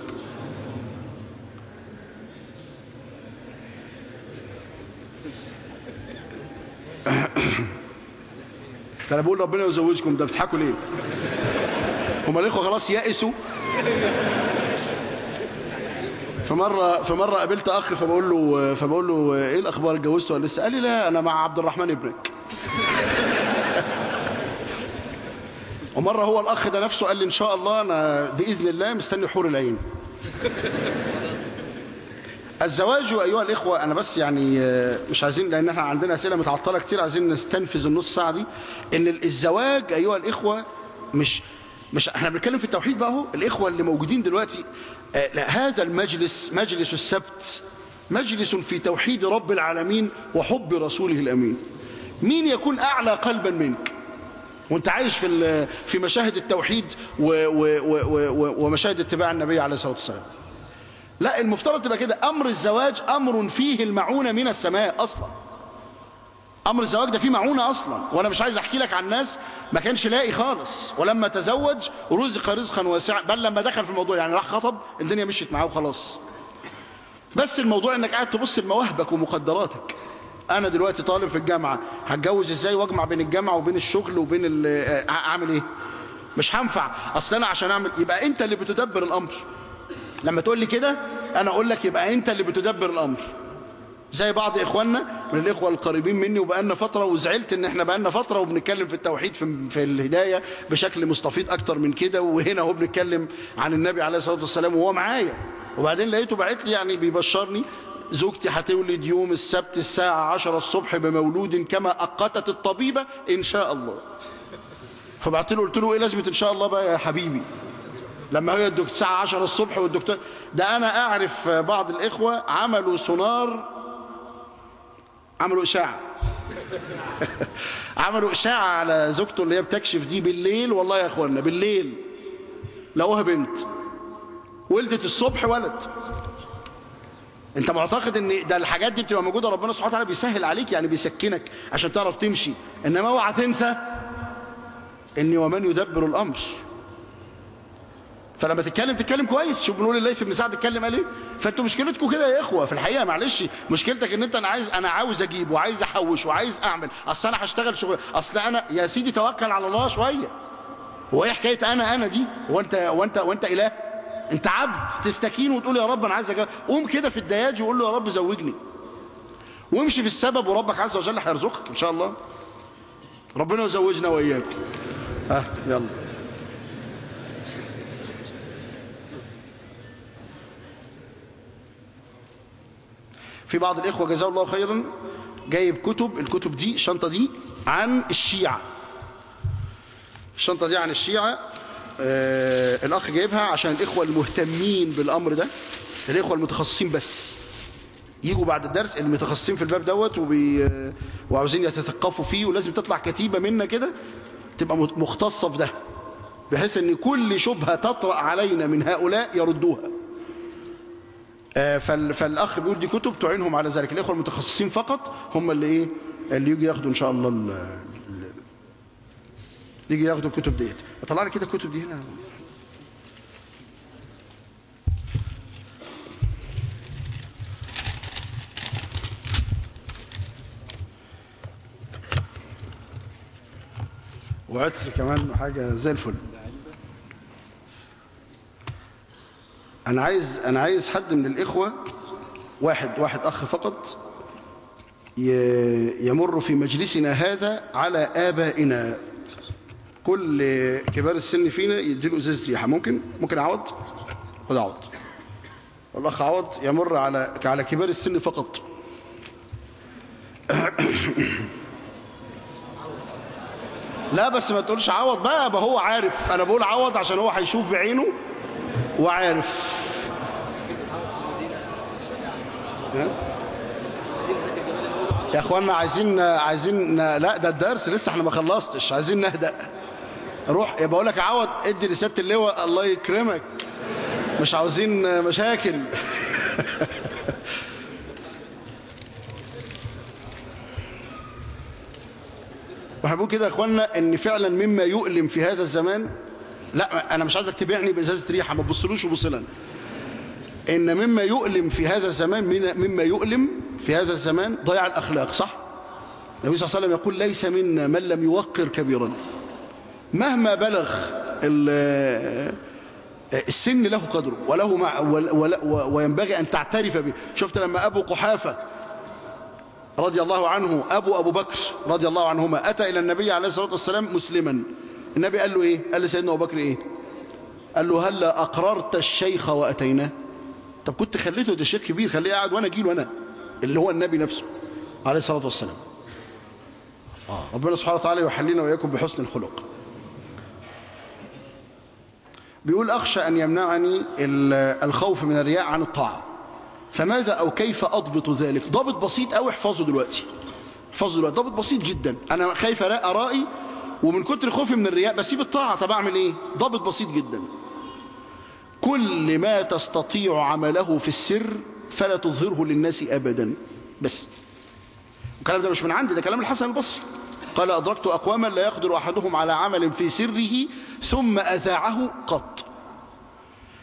انا بقول ربنا يزوجكم ده بتضحكوا ليه هما الاخوه خلاص يائسوا فمره فمره قابلت اخ فبقول له فبقول له ايه الاخبار اتجوزت ولا لسه قال لي لا انا مع عبد الرحمن ابنك ومره هو الاخ ده نفسه قال لي ان شاء الله انا باذن الله مستني حور العين الزواج ايها الاخوه انا بس يعني مش عايزين لان احنا عندنا اسئله متعطله كتير عايزين نستنفذ النص ساعه دي ان الزواج ايها الاخوه مش مش احنا بنتكلم في التوحيد بقى اهو الاخوه اللي موجودين دلوقتي آه هذا المجلس مجلس السبت مجلس في توحيد رب العالمين وحب رسوله الامين مين يكون اعلى قلبا منك وانت عايش في في مشاهد التوحيد و و و ومشاهد اتباع النبي عليه الصلاه والسلام لا المفترض تبقى كده امر الزواج امر فيه المعونه من السماء اصلا امر الزواج ده فيه معونه اصلا وانا مش عايز احكي لك عن ناس ما كانش لاقي خالص ولما تزوج رزق رزقا واسعا بل لما دخل في الموضوع يعني راح خطب الدنيا مشيت معاه وخلاص بس الموضوع انك قاعد تبص لمواهبك ومقدراتك انا دلوقتي طالب في الجامعه هتجوز ازاي واجمع بين الجامعه وبين الشغل وبين ال- آه، اعمل ايه مش هنفع اصل انا عشان اعمل يبقى انت اللي بتدبر الامر لما تقول لي كده انا اقول لك يبقى انت اللي بتدبر الامر زي بعض اخواننا من الاخوه القريبين مني وبقالنا فتره وزعلت ان احنا بقالنا فتره وبنتكلم في التوحيد في, في الهدايه بشكل مستفيض اكتر من كده وهنا هو بنتكلم عن النبي عليه الصلاه والسلام وهو معايا وبعدين لقيته باعت لي يعني بيبشرني زوجتي هتولد يوم السبت الساعه 10 الصبح بمولود كما اقتت الطبيبه ان شاء الله فبعت له قلت له ايه لازمه ان شاء الله بقى يا حبيبي لما هي الدكتور الساعة 10 الصبح والدكتور ده أنا أعرف بعض الإخوة عملوا سونار عملوا إشاعة عملوا إشاعة على زوجته اللي هي بتكشف دي بالليل والله يا إخوانا بالليل لقوها بنت ولدت الصبح ولد انت معتقد ان ده الحاجات دي بتبقى موجوده ربنا سبحانه وتعالى بيسهل عليك يعني بيسكنك عشان تعرف تمشي انما اوعى تنسى ان ومن يدبر الامر فلما تتكلم تتكلم كويس شوف بنقول الليث بن سعد اتكلم قال ايه فانتوا مشكلتكم كده يا اخوه في الحقيقه معلش مشكلتك ان انت انا عايز انا عاوز اجيب وعايز احوش وعايز اعمل اصل انا هشتغل شغل اصل انا يا سيدي توكل على الله شويه هو ايه حكايه انا انا دي وانت وانت وانت اله انت عبد تستكين وتقول يا رب انا عايز اجيب قوم كده في الدياج وقول له يا رب زوجني وامشي في السبب وربك عز وجل هيرزقك ان شاء الله ربنا يزوجنا واياكم ها يلا في بعض الإخوة جزاه الله خيرا جايب كتب الكتب دي الشنطة دي عن الشيعة الشنطة دي عن الشيعة آه الأخ جايبها عشان الإخوة المهتمين بالأمر ده الإخوة المتخصصين بس يجوا بعد الدرس المتخصصين في الباب دوت وبي وعاوزين يتثقفوا فيه ولازم تطلع كتيبة منا كده تبقى مختصة في ده بحيث ان كل شبهة تطرأ علينا من هؤلاء يردوها فال... فالاخ بيقول دي كتب تعينهم على ذلك الاخوه المتخصصين فقط هم اللي ايه اللي يجي ياخدوا ان شاء الله ال... ال... يجي ياخدوا الكتب ديت طلع لي كده الكتب دي هنا وعطر كمان حاجه زي الفل أنا عايز أنا عايز حد من الإخوة واحد واحد أخ فقط يمر في مجلسنا هذا على آبائنا كل كبار السن فينا يديله إزازة ريحة ممكن ممكن أعوض خد أعوض والأخ عوض يمر على على كبار السن فقط لا بس ما تقولش عوض بقى بقى هو عارف أنا بقول عوض عشان هو هيشوف بعينه وعارف يا اخوانا عايزين عايزين لا ده الدرس لسه احنا ما خلصتش عايزين نهدأ روح بقول لك عوض ادي لسياده اللواء الله يكرمك مش عاوزين مشاكل واحنا بنقول كده يا اخوانا ان فعلا مما يؤلم في هذا الزمان لا انا مش عايزك تبيعني بازازه ريحه ما تبصلوش وبص لنا ان مما يؤلم في هذا الزمان مما يؤلم في هذا الزمان ضياع الاخلاق صح النبي صلى الله عليه وسلم يقول ليس منا من لم يوقر كبيرا مهما بلغ السن له قدره وله مع وينبغي ان تعترف به شفت لما ابو قحافه رضي الله عنه ابو ابو بكر رضي الله عنهما اتى الى النبي عليه الصلاه والسلام مسلما النبي قال له ايه قال لسيدنا ابو بكر ايه قال له هل اقررت الشيخ واتيناه طب كنت خليته ده شيخ كبير خليه قاعد وانا اجي له انا اللي هو النبي نفسه عليه الصلاه والسلام آه. ربنا سبحانه وتعالى يحلينا واياكم بحسن الخلق بيقول اخشى ان يمنعني الخوف من الرياء عن الطاعه فماذا او كيف اضبط ذلك ضابط بسيط قوي احفظه دلوقتي احفظه دلوقتي ضابط بسيط جدا انا خايف اراء ارائي ومن كتر خوفي من الرياء بسيب الطاعه طب اعمل ايه ضابط بسيط جدا كل ما تستطيع عمله في السر فلا تظهره للناس ابدا بس الكلام ده مش من عندي ده كلام الحسن البصري قال أدركت أقواما لا يقدر أحدهم على عمل في سره ثم أذاعه قط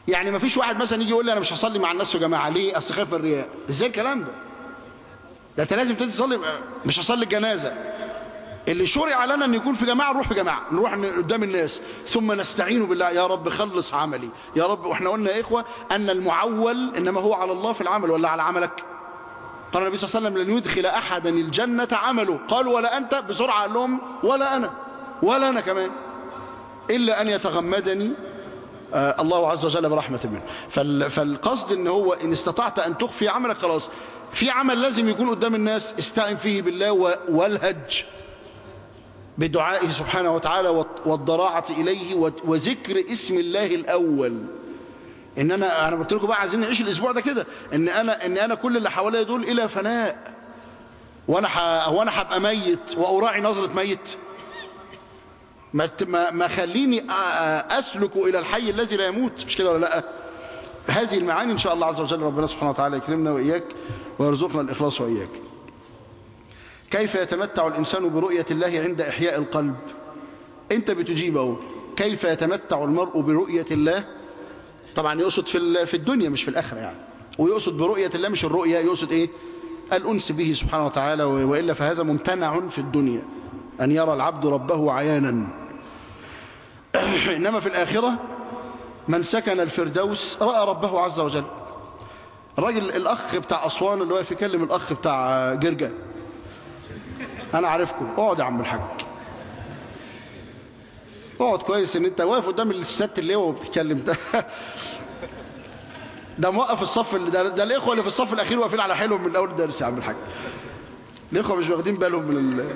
يعني ما فيش واحد مثلا يجي يقول لي انا مش هصلي مع الناس في جماعه ليه اصل خايف من الرياء ازاي الكلام ده ده انت لازم تنزل تصلي مش هصلي الجنازه اللي شرع لنا ان يكون في جماعه نروح في جماعه نروح قدام الناس ثم نستعين بالله يا رب خلص عملي يا رب واحنا قلنا يا اخوه ان المعول انما هو على الله في العمل ولا على عملك قال النبي صلى الله عليه وسلم لن يدخل احدا الجنه عمله قال ولا انت بسرعه قال لهم ولا انا ولا انا كمان الا ان يتغمدني آه الله عز وجل برحمة منه فال فالقصد ان هو ان استطعت ان تخفي عملك خلاص في عمل لازم يكون قدام الناس استعن فيه بالله والهج بدعائه سبحانه وتعالى والضراعة إليه وذكر اسم الله الأول إن أنا أنا قلت لكم بقى عايزين نعيش الأسبوع ده كده إن أنا إن أنا كل اللي حواليا دول إلى فناء وأنا ح... هو أنا هبقى ميت وأراعي نظرة ميت ما ما ما خليني أسلك إلى الحي الذي لا يموت مش كده ولا لأ هذه المعاني إن شاء الله عز وجل ربنا سبحانه وتعالى يكرمنا وإياك ويرزقنا الإخلاص وإياك كيف يتمتع الإنسان برؤية الله عند إحياء القلب أنت بتجيبه كيف يتمتع المرء برؤية الله طبعا يقصد في في الدنيا مش في الآخرة يعني ويقصد برؤية الله مش الرؤية يقصد إيه الأنس به سبحانه وتعالى وإلا فهذا ممتنع في الدنيا أن يرى العبد ربه عيانا إنما في الآخرة من سكن الفردوس رأى ربه عز وجل الراجل الأخ بتاع أسوان اللي واقف يكلم الأخ بتاع جرجا أنا عارفكم اقعد يا عم الحاج اقعد كويس ان انت واقف قدام الست اللي هو وبتتكلم ده ده موقف الصف ده, ده الاخوه اللي في الصف الاخير واقفين على حيلهم من اول الدرس يا عم الحاج الاخوه مش واخدين بالهم من ال...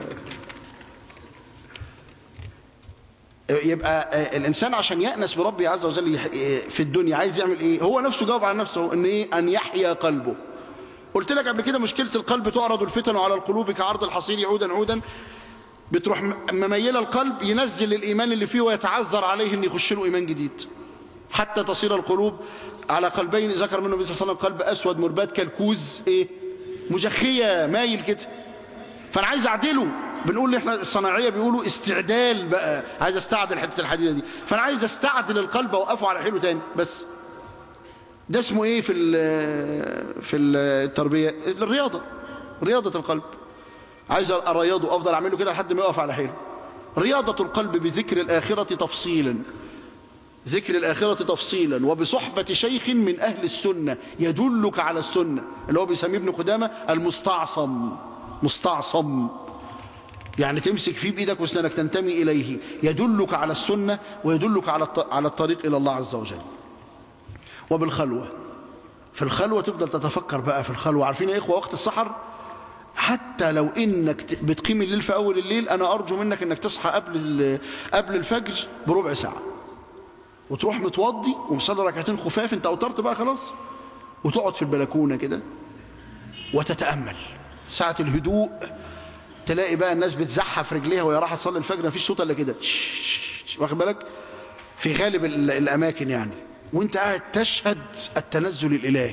يبقى الانسان عشان يأنس بربي عز وجل في الدنيا عايز يعمل ايه هو نفسه جاوب على نفسه ان ايه ان يحيا قلبه قلت لك قبل كده مشكلة القلب تعرض الفتن على القلوب كعرض الحصير عودا عودا بتروح مميلة القلب ينزل الإيمان اللي فيه ويتعذر عليه أن يخش له إيمان جديد حتى تصير القلوب على قلبين ذكر منه النبي صلى الله عليه وسلم قلب أسود مربات كالكوز إيه مجخية مايل كده فأنا عايز أعدله بنقول احنا الصناعية بيقولوا استعدال بقى عايز استعدل حتة الحديدة دي فأنا عايز استعدل القلب وأوقفه على حيله تاني بس ده اسمه ايه في في التربيه الرياضه رياضه القلب عايز ارياضه افضل اعمله كده لحد ما يقف على حيله رياضه القلب بذكر الاخره تفصيلا ذكر الاخره تفصيلا وبصحبه شيخ من اهل السنه يدلك على السنه اللي هو بيسميه ابن قدامه المستعصم مستعصم يعني تمسك فيه بايدك واسنانك تنتمي اليه يدلك على السنه ويدلك على على الطريق الى الله عز وجل وبالخلوة في الخلوة تفضل تتفكر بقى في الخلوة عارفين يا إخوة وقت السحر حتى لو إنك بتقيم الليل في أول الليل أنا أرجو منك إنك تصحى قبل قبل الفجر بربع ساعة وتروح متوضي ومصلي ركعتين خفاف أنت أوترت بقى خلاص وتقعد في البلكونة كده وتتأمل ساعة الهدوء تلاقي بقى الناس بتزحف رجليها وهي رايحه تصلي الفجر مفيش صوت الا كده واخد بالك في غالب الاماكن يعني وانت قاعد تشهد التنزل الإلهي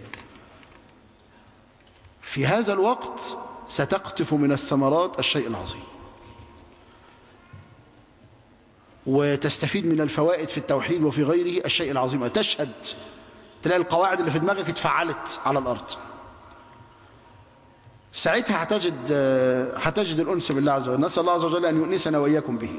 في هذا الوقت ستقطف من الثمرات الشيء العظيم وتستفيد من الفوائد في التوحيد وفي غيره الشيء العظيم تشهد تلاقي القواعد اللي في دماغك اتفعلت على الأرض ساعتها هتجد هتجد الأنس بالله عز وجل نسأل الله عز وجل أن يؤنسنا وإياكم به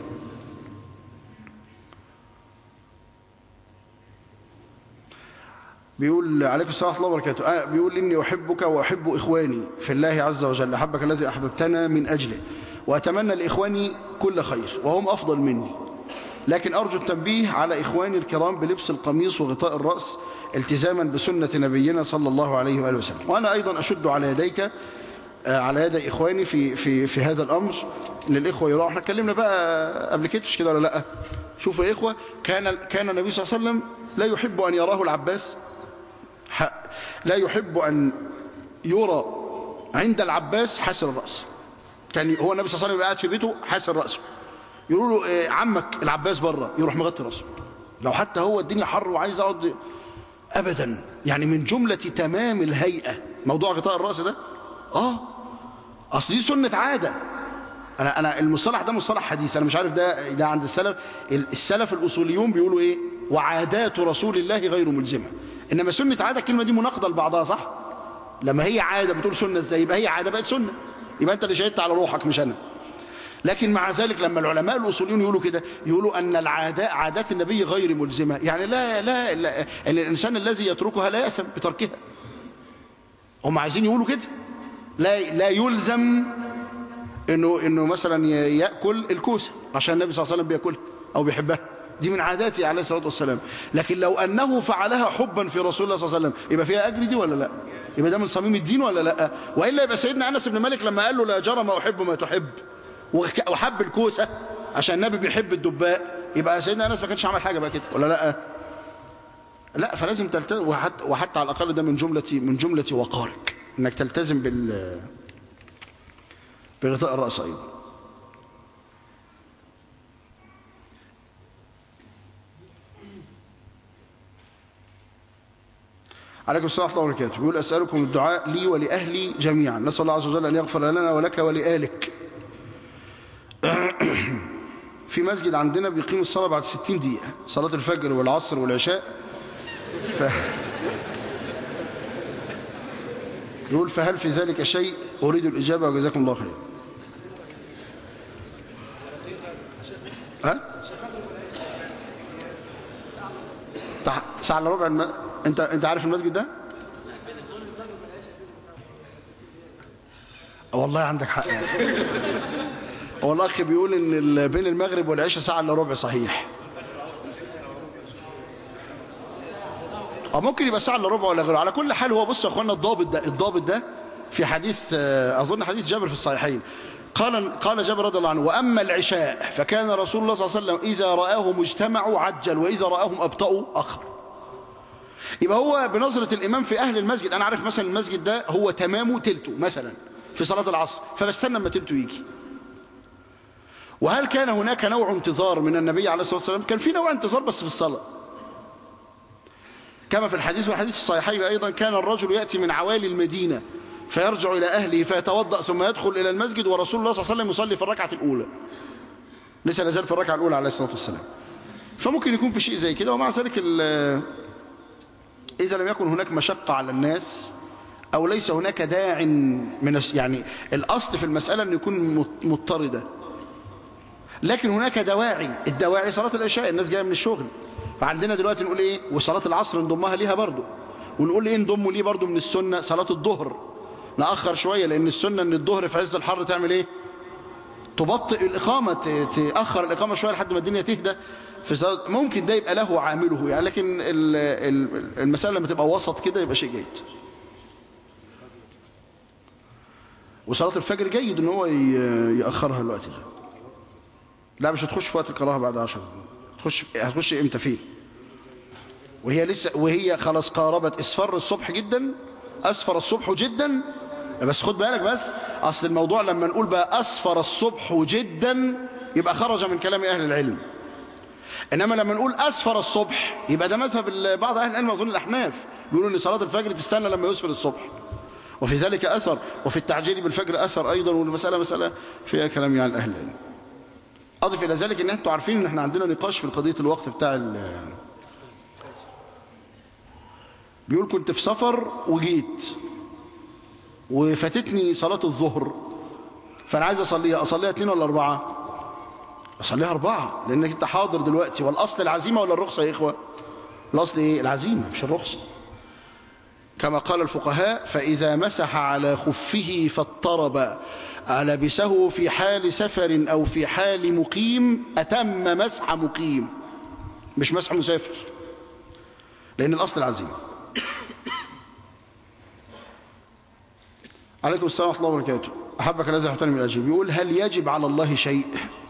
بيقول عليكم السلام ورحمة الله وبركاته آه بيقول إني أحبك وأحب إخواني في الله عز وجل أحبك الذي أحببتنا من أجله وأتمنى لإخواني كل خير وهم أفضل مني لكن أرجو التنبيه على إخواني الكرام بلبس القميص وغطاء الرأس التزاما بسنة نبينا صلى الله عليه وآله وسلم وأنا أيضا أشد على يديك على يد إخواني في, في, في هذا الأمر إن الإخوة يراعوا احنا اتكلمنا بقى قبل كده مش كده ولا لأ شوفوا يا إخوة كان, كان النبي صلى الله عليه وسلم لا يحب أن يراه العباس لا يحب أن يرى عند العباس حاسر الرأس كان هو النبي صلى الله عليه وسلم قاعد في بيته حاسر رأسه يقولوا له إيه عمك العباس بره يروح مغطي رأسه لو حتى هو الدنيا حر وعايز اقعد ابدا يعني من جملة تمام الهيئة موضوع غطاء الرأس ده اه اصل دي سنة عادة انا انا المصطلح ده مصطلح حديث انا مش عارف ده ده عند السلف السلف الاصوليون بيقولوا ايه وعادات رسول الله غير ملزمه انما سنه عاده الكلمه دي مناقضه لبعضها صح لما هي عاده بتقول سنه ازاي يبقى هي عاده بقت سنه يبقى انت اللي شهدت على روحك مش انا لكن مع ذلك لما العلماء الاصوليون يقولوا كده يقولوا ان العادات عادات النبي غير ملزمه يعني لا لا, لا الانسان الذي يتركها لا يأثم بتركها هم عايزين يقولوا كده لا لا يلزم انه انه مثلا ياكل الكوسه عشان النبي صلى الله عليه وسلم بياكلها او بيحبها دي من عاداته عليه الصلاه والسلام لكن لو انه فعلها حبا في رسول الله صلى الله عليه وسلم يبقى فيها اجر دي ولا لا يبقى ده من صميم الدين ولا لا والا يبقى سيدنا انس بن مالك لما قال له لا جرى ما احب ما تحب وحب الكوسه عشان النبي بيحب الدباء يبقى سيدنا انس ما كانش عمل حاجه بقى كده ولا لا لا فلازم تلتزم وحتى, وحتى على الاقل ده من جمله من جمله وقارك انك تلتزم بال بغطاء الراس ايضا عليكم السلام ورحمه الله وبركاته بيقول اسالكم الدعاء لي ولاهلي جميعا نسال الله عز وجل ان يغفر لنا ولك ولآلك في مسجد عندنا بيقيم الصلاه بعد 60 دقيقه صلاه الفجر والعصر والعشاء ف... يقول فهل في ذلك شيء أريد الإجابة وجزاكم الله خير ها؟ ساعة الا ربع الم... انت انت عارف المسجد ده؟ والله عندك حق يعني. هو الاخ بيقول ان بين المغرب والعشاء ساعة الا ربع صحيح أو ممكن يبقى ساعة الا ربع ولا غيره على كل حال هو بص يا اخوانا الضابط ده الضابط ده في حديث اظن حديث جابر في الصحيحين قال قال جابر رضي الله عنه واما العشاء فكان رسول الله صلى الله عليه وسلم اذا راهم اجتمعوا عجل واذا راهم ابطاوا اخر يبقى هو بنظره الامام في اهل المسجد انا عارف مثلا المسجد ده هو تمامه تلته مثلا في صلاه العصر فبستنى اما تلته يجي وهل كان هناك نوع انتظار من النبي عليه الصلاه والسلام كان في نوع انتظار بس في الصلاه كما في الحديث والحديث في الصحيحين أيضا كان الرجل يأتي من عوالي المدينة فيرجع إلى أهله فيتوضأ ثم يدخل إلى المسجد ورسول الله صلى الله عليه وسلم يصلي في الركعة الأولى لسه لازال في الركعة الأولى عليه الصلاة والسلام فممكن يكون في شيء زي كده ومع ذلك إذا لم يكن هناك مشقة على الناس أو ليس هناك داع من يعني الأصل في المسألة أن يكون مضطردة لكن هناك دواعي الدواعي صلاة العشاء الناس جاية من الشغل فعندنا دلوقتي نقول ايه وصلاة العصر نضمها ليها برضو ونقول ايه نضمه ليه برضو من السنة صلاة الظهر نأخر شوية لأن السنة ان الظهر في عز الحر تعمل ايه تبطئ الإقامة تأخر الإقامة شوية لحد ما الدنيا تهدى في صلاة ممكن ده يبقى له عامله يعني لكن المسألة لما تبقى وسط كده يبقى شيء جيد وصلاة الفجر جيد ان هو يأخرها الوقت ده لا مش هتخش في وقت الكراهه بعد 10 هتخش هتخش امتى فين وهي لسه وهي خلاص قاربت اصفر الصبح جدا اسفر الصبح جدا بس خد بالك بس اصل الموضوع لما نقول بقى اسفر الصبح جدا يبقى خرج من كلام اهل العلم انما لما نقول اسفر الصبح يبقى ده مذهب بعض اهل العلم اظن الاحناف بيقولوا ان صلاه الفجر تستنى لما يسفر الصبح وفي ذلك اثر وفي التعجيل بالفجر اثر ايضا والمساله مساله فيها كلام يعني اهل العلم أضف إلى ذلك إن أنتوا عارفين إن إحنا عندنا نقاش في قضية الوقت بتاع ال بيقول كنت في سفر وجيت وفاتتني صلاة الظهر فأنا عايز أصليها أصليها اتنين ولا أربعة أصليها أربعة لأنك أنت حاضر دلوقتي والأصل العزيمة ولا الرخصة يا إخوة الأصل إيه العزيمة مش الرخصة كما قال الفقهاء فإذا مسح على خفه فاضطرب لبسه في حال سفر أو في حال مقيم أتم مسح مقيم مش مسح مسافر لأن الأصل العزيمة عليكم السلام ورحمة الله وبركاته أحبك الذي أحبتني من الأجيب يقول هل يجب على الله شيء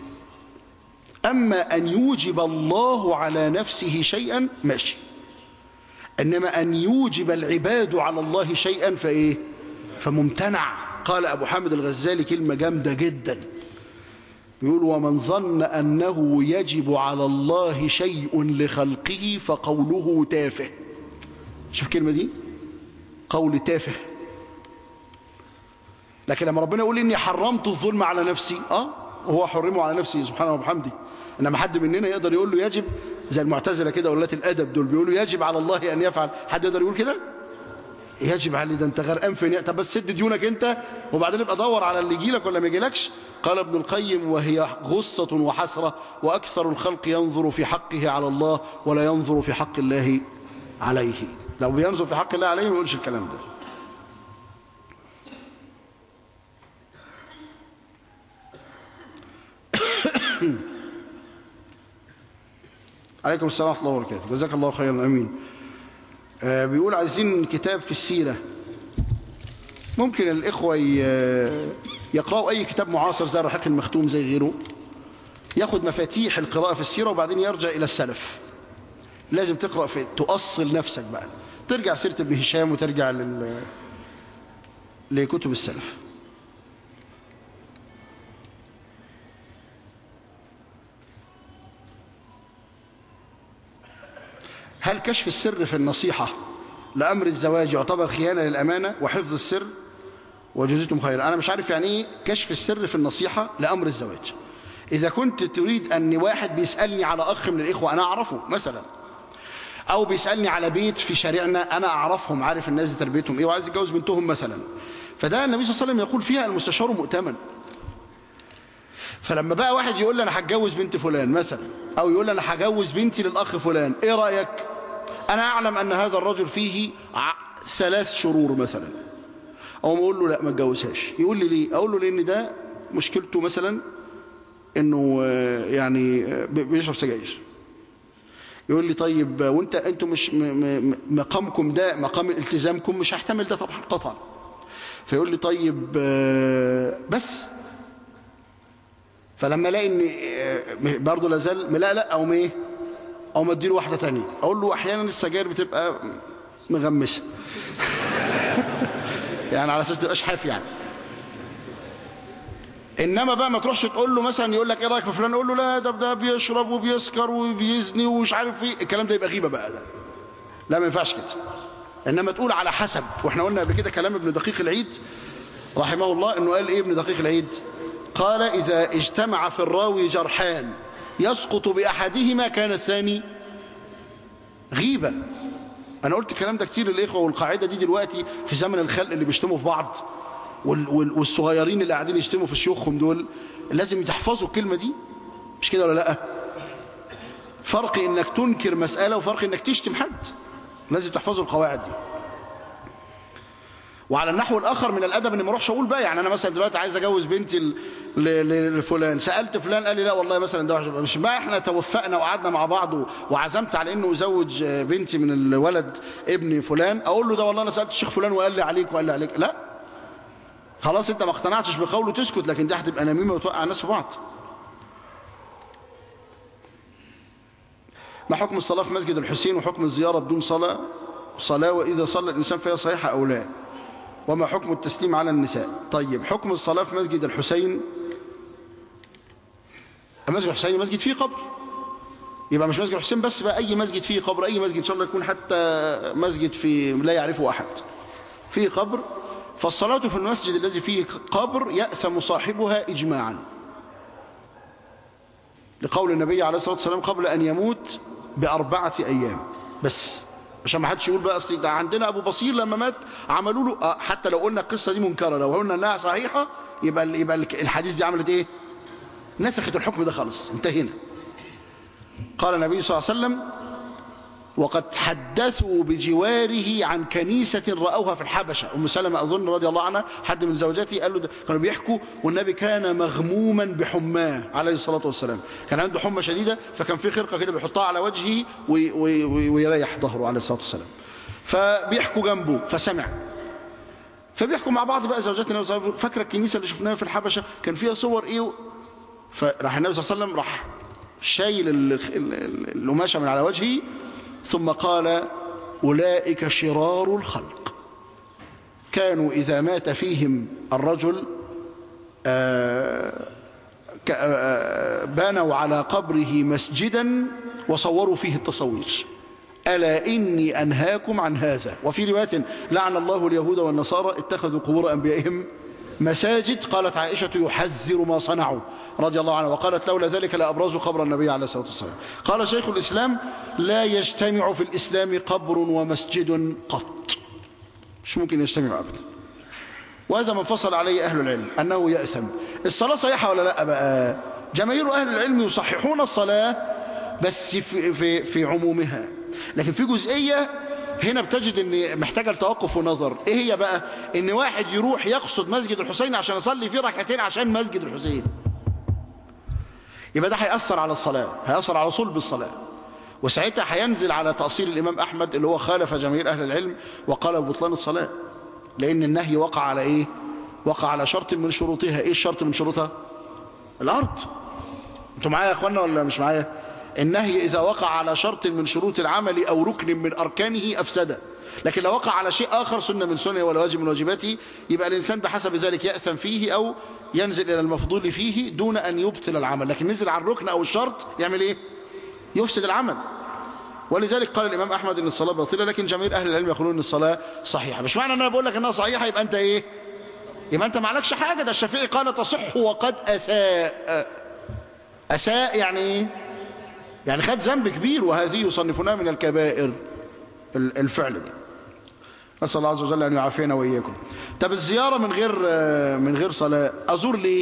أما أن يوجب الله على نفسه شيئا ماشي إنما أن يوجب العباد على الله شيئا فإيه فممتنع قال أبو حامد الغزالي كلمة جامدة جدا يقول ومن ظن أنه يجب على الله شيء لخلقه فقوله تافه شوف الكلمة دي قول تافه لكن لما ربنا يقول إني حرمت الظلم على نفسي آه وهو حرمه على نفسه سبحانه وبحمده إنما حد مننا يقدر يقول له يجب زي المعتزلة كده ولاة الأدب دول بيقولوا يجب على الله أن يفعل حد يقدر يقول كده يجب عليه ده انت غرقان في طب بس سد ديونك انت وبعدين ابقى دور على اللي يجي لك ولا ما يجيلكش قال ابن القيم وهي غصة وحسرة وأكثر الخلق ينظر في حقه على الله ولا ينظر في حق الله عليه لو بينظر في حق الله عليه ما يقولش الكلام ده عليكم السلام ورحمة الله وبركاته جزاك الله خيرا أمين آه بيقول عايزين كتاب في السيرة ممكن الإخوة يقرأوا أي كتاب معاصر زي الرحيق المختوم زي غيره ياخد مفاتيح القراءة في السيرة وبعدين يرجع إلى السلف لازم تقرأ في تؤصل نفسك بقى ترجع سيرة ابن هشام وترجع لل... لكتب السلف هل كشف السر في النصيحة لأمر الزواج يعتبر خيانة للأمانة وحفظ السر وجزيتم خيرا أنا مش عارف يعني إيه كشف السر في النصيحة لأمر الزواج إذا كنت تريد أن واحد بيسألني على أخ من الإخوة أنا أعرفه مثلا أو بيسألني على بيت في شارعنا أنا أعرفهم عارف الناس دي تربيتهم إيه وعايز يتجوز بنتهم مثلا فده النبي صلى الله عليه وسلم يقول فيها المستشار مؤتمن فلما بقى واحد يقول لي أنا هتجوز بنت فلان مثلا أو يقول لي أنا هجوز بنتي للأخ فلان إيه رأيك أنا أعلم أن هذا الرجل فيه ثلاث شرور مثلا أو ما أقول له لا ما تجوزهاش يقول لي ليه أقول له لأن ده مشكلته مثلا إنه يعني بيشرب سجاير يقول لي طيب وانت انتوا مش مقامكم ده مقام التزامكم مش هيحتمل ده طبعا قطعا فيقول لي طيب بس فلما الاقي ان برضه لازال لا لا او ايه او ما اديله واحده ثانيه اقول له احيانا السجاير بتبقى مغمسه يعني على اساس تبقاش حاف يعني انما بقى ما تروحش تقول له مثلا يقول لك ايه رايك في فلان اقول له لا ده ده بيشرب وبيسكر وبيزني ومش عارف ايه الكلام ده يبقى غيبه بقى ده لا ما ينفعش كده انما تقول على حسب واحنا قلنا قبل كده كلام ابن دقيق العيد رحمه الله انه قال ايه ابن دقيق العيد قال اذا اجتمع في الراوي جرحان يسقط باحدهما كان الثاني غيبه انا قلت الكلام ده كتير للاخوه والقاعده دي دلوقتي في زمن الخلق اللي بيشتموا في بعض والصغيرين اللي قاعدين يشتموا في شيوخهم دول لازم تحفظوا الكلمة دي مش كده ولا لا فرق انك تنكر مسألة وفرق انك تشتم حد لازم تحفظوا القواعد دي وعلى النحو الآخر من الأدب أني ما اروحش أقول بقى يعني أنا مثلا دلوقتي عايز أجوز بنتي لفلان سألت فلان قال لي لا والله مثلا ده مش بقى إحنا توفقنا وقعدنا مع بعض وعزمت على إنه أزوج بنتي من الولد ابن فلان أقول له ده والله أنا سألت الشيخ فلان وقال لي عليك وقال لي عليك لا خلاص انت ما اقتنعتش بقوله تسكت لكن دي هتبقى نميمه وتوقع الناس في بعض ما حكم الصلاة في مسجد الحسين وحكم الزيارة بدون صلاة صلاة وإذا صلى الإنسان فيها صحيحة أو لا وما حكم التسليم على النساء طيب حكم الصلاة في مسجد الحسين مسجد الحسين مسجد فيه قبر يبقى مش مسجد الحسين بس بقى أي مسجد فيه قبر أي مسجد إن شاء الله يكون حتى مسجد في لا يعرفه أحد فيه قبر فالصلاة في المسجد الذي فيه قبر يأثم صاحبها إجماعا لقول النبي عليه الصلاة والسلام قبل أن يموت بأربعة أيام بس عشان ما حدش يقول بقى أصل ده عندنا أبو بصير لما مات عملوا له آه حتى لو قلنا القصة دي منكرة لو قلنا أنها صحيحة يبقى يبقى الحديث دي عملت إيه نسخت الحكم ده خالص انتهينا قال النبي صلى الله عليه وسلم وقد حدثوا بجواره عن كنيسة رأوها في الحبشة أم سلمة أظن رضي الله عنها حد من زوجاتي قال له ده كانوا بيحكوا والنبي كان مغموما بحماه عليه الصلاة والسلام كان عنده حمى شديدة فكان في خرقة كده بيحطها على وجهه وي وي ويريح ظهره عليه الصلاة والسلام فبيحكوا جنبه فسمع فبيحكوا مع بعض بقى زوجات النبي صلى الله عليه وسلم فاكره الكنيسة اللي شفناها في الحبشة كان فيها صور إيه فراح النبي صلى الله عليه وسلم راح شايل القماشة من على وجهه ثم قال أولئك شرار الخلق كانوا إذا مات فيهم الرجل بنوا على قبره مسجدا وصوروا فيه التصوير ألا إني أنهاكم عن هذا وفي رواية لعن الله اليهود والنصارى اتخذوا قبور أنبيائهم مساجد قالت عائشة يحذر ما صنعوا رضي الله عنها وقالت لولا ذلك لأبرزوا قبر النبي عليه الصلاة والسلام قال شيخ الإسلام لا يجتمع في الإسلام قبر ومسجد قط مش ممكن يجتمع أبدا وهذا من فصل عليه أهل العلم أنه يأثم الصلاة صحيحة ولا لا بقى جماهير أهل العلم يصححون الصلاة بس في, في, في عمومها لكن في جزئية هنا بتجد ان محتاجه لتوقف ونظر ايه هي بقى ان واحد يروح يقصد مسجد الحسين عشان يصلي فيه ركعتين عشان مسجد الحسين يبقى ده هيأثر على الصلاة هيأثر على صلب الصلاة وساعتها هينزل على تأصيل الإمام أحمد اللي هو خالف جماهير أهل العلم وقال ببطلان الصلاة لأن النهي وقع على إيه وقع على شرط من شروطها إيه الشرط من شروطها الأرض أنتوا معايا يا أخوانا ولا مش معايا النهي إذا وقع على شرط من شروط العمل أو ركن من أركانه أفسده لكن لو وقع على شيء آخر سنة من سنة ولا واجب من واجباته يبقى الإنسان بحسب ذلك يأثم فيه أو ينزل إلى المفضول فيه دون أن يبطل العمل لكن نزل على الركن أو الشرط يعمل إيه يفسد العمل ولذلك قال الإمام أحمد أن الصلاة باطلة لكن جميع أهل العلم يقولون أن الصلاة صحيحة مش معنى أن أنا بقول لك أنها صحيحة يبقى أنت إيه يبقى أنت ما عليكش حاجة ده الشافعي قال تصح وقد أساء أساء يعني إيه يعني خد ذنب كبير وهذه يصنفونها من الكبائر الفعل ده نسأل الله عز وجل أن يعافينا وإياكم طب الزيارة من غير من غير صلاة أزور ليه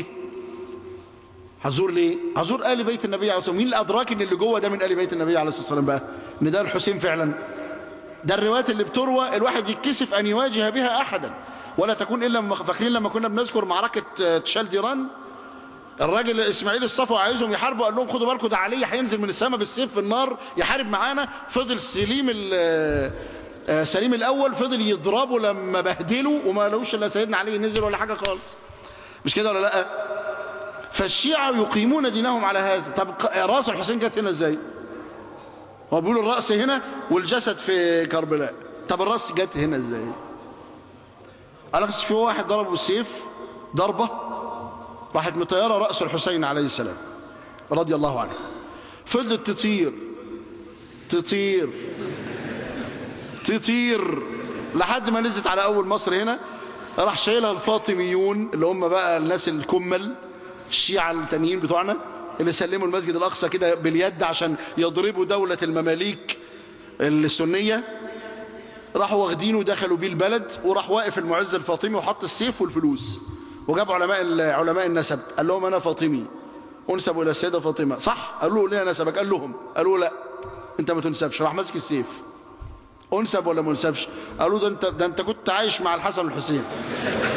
هزور ليه هزور آل بيت النبي عليه الصلاة والسلام مين اللي أدراك إن اللي جوه ده من آل بيت النبي عليه الصلاة والسلام بقى إن ده الحسين فعلا ده الروايات اللي بتروى الواحد يتكسف أن يواجه بها أحدا ولا تكون إلا فاكرين لما كنا بنذكر معركة تشال ديران الراجل اسماعيل الصفوي عايزهم يحاربوا قال لهم خدوا بالكم ده علي هينزل من السماء بالسيف في النار يحارب معانا فضل سليم سليم الاول فضل يضربه لما بهدله وما لهوش الا سيدنا علي نزل ولا حاجه خالص مش كده ولا لا فالشيعة يقيمون دينهم على هذا طب راس الحسين جت هنا ازاي هو بيقولوا الرأس هنا والجسد في كربلاء طب الرأس جت هنا ازاي قال في واحد ضربه بالسيف ضربه راحت مطيرة رأس الحسين عليه السلام رضي الله عنه فضلت تطير تطير تطير لحد ما نزلت على أول مصر هنا راح شايلها الفاطميون اللي هم بقى الناس الكمل الشيعة التانيين بتوعنا اللي سلموا المسجد الأقصى كده باليد عشان يضربوا دولة المماليك السنية راحوا واخدينه ودخلوا بيه البلد وراح واقف المعز الفاطمي وحط السيف والفلوس وجاب علماء علماء النسب قال لهم انا فاطمي انسب الى السيده فاطمه صح قالوا له ليه نسبك قال لهم قالوا لا انت ما تنسبش راح ماسك السيف انسب ولا ما انسبش قالوا ده انت ده انت كنت عايش مع الحسن والحسين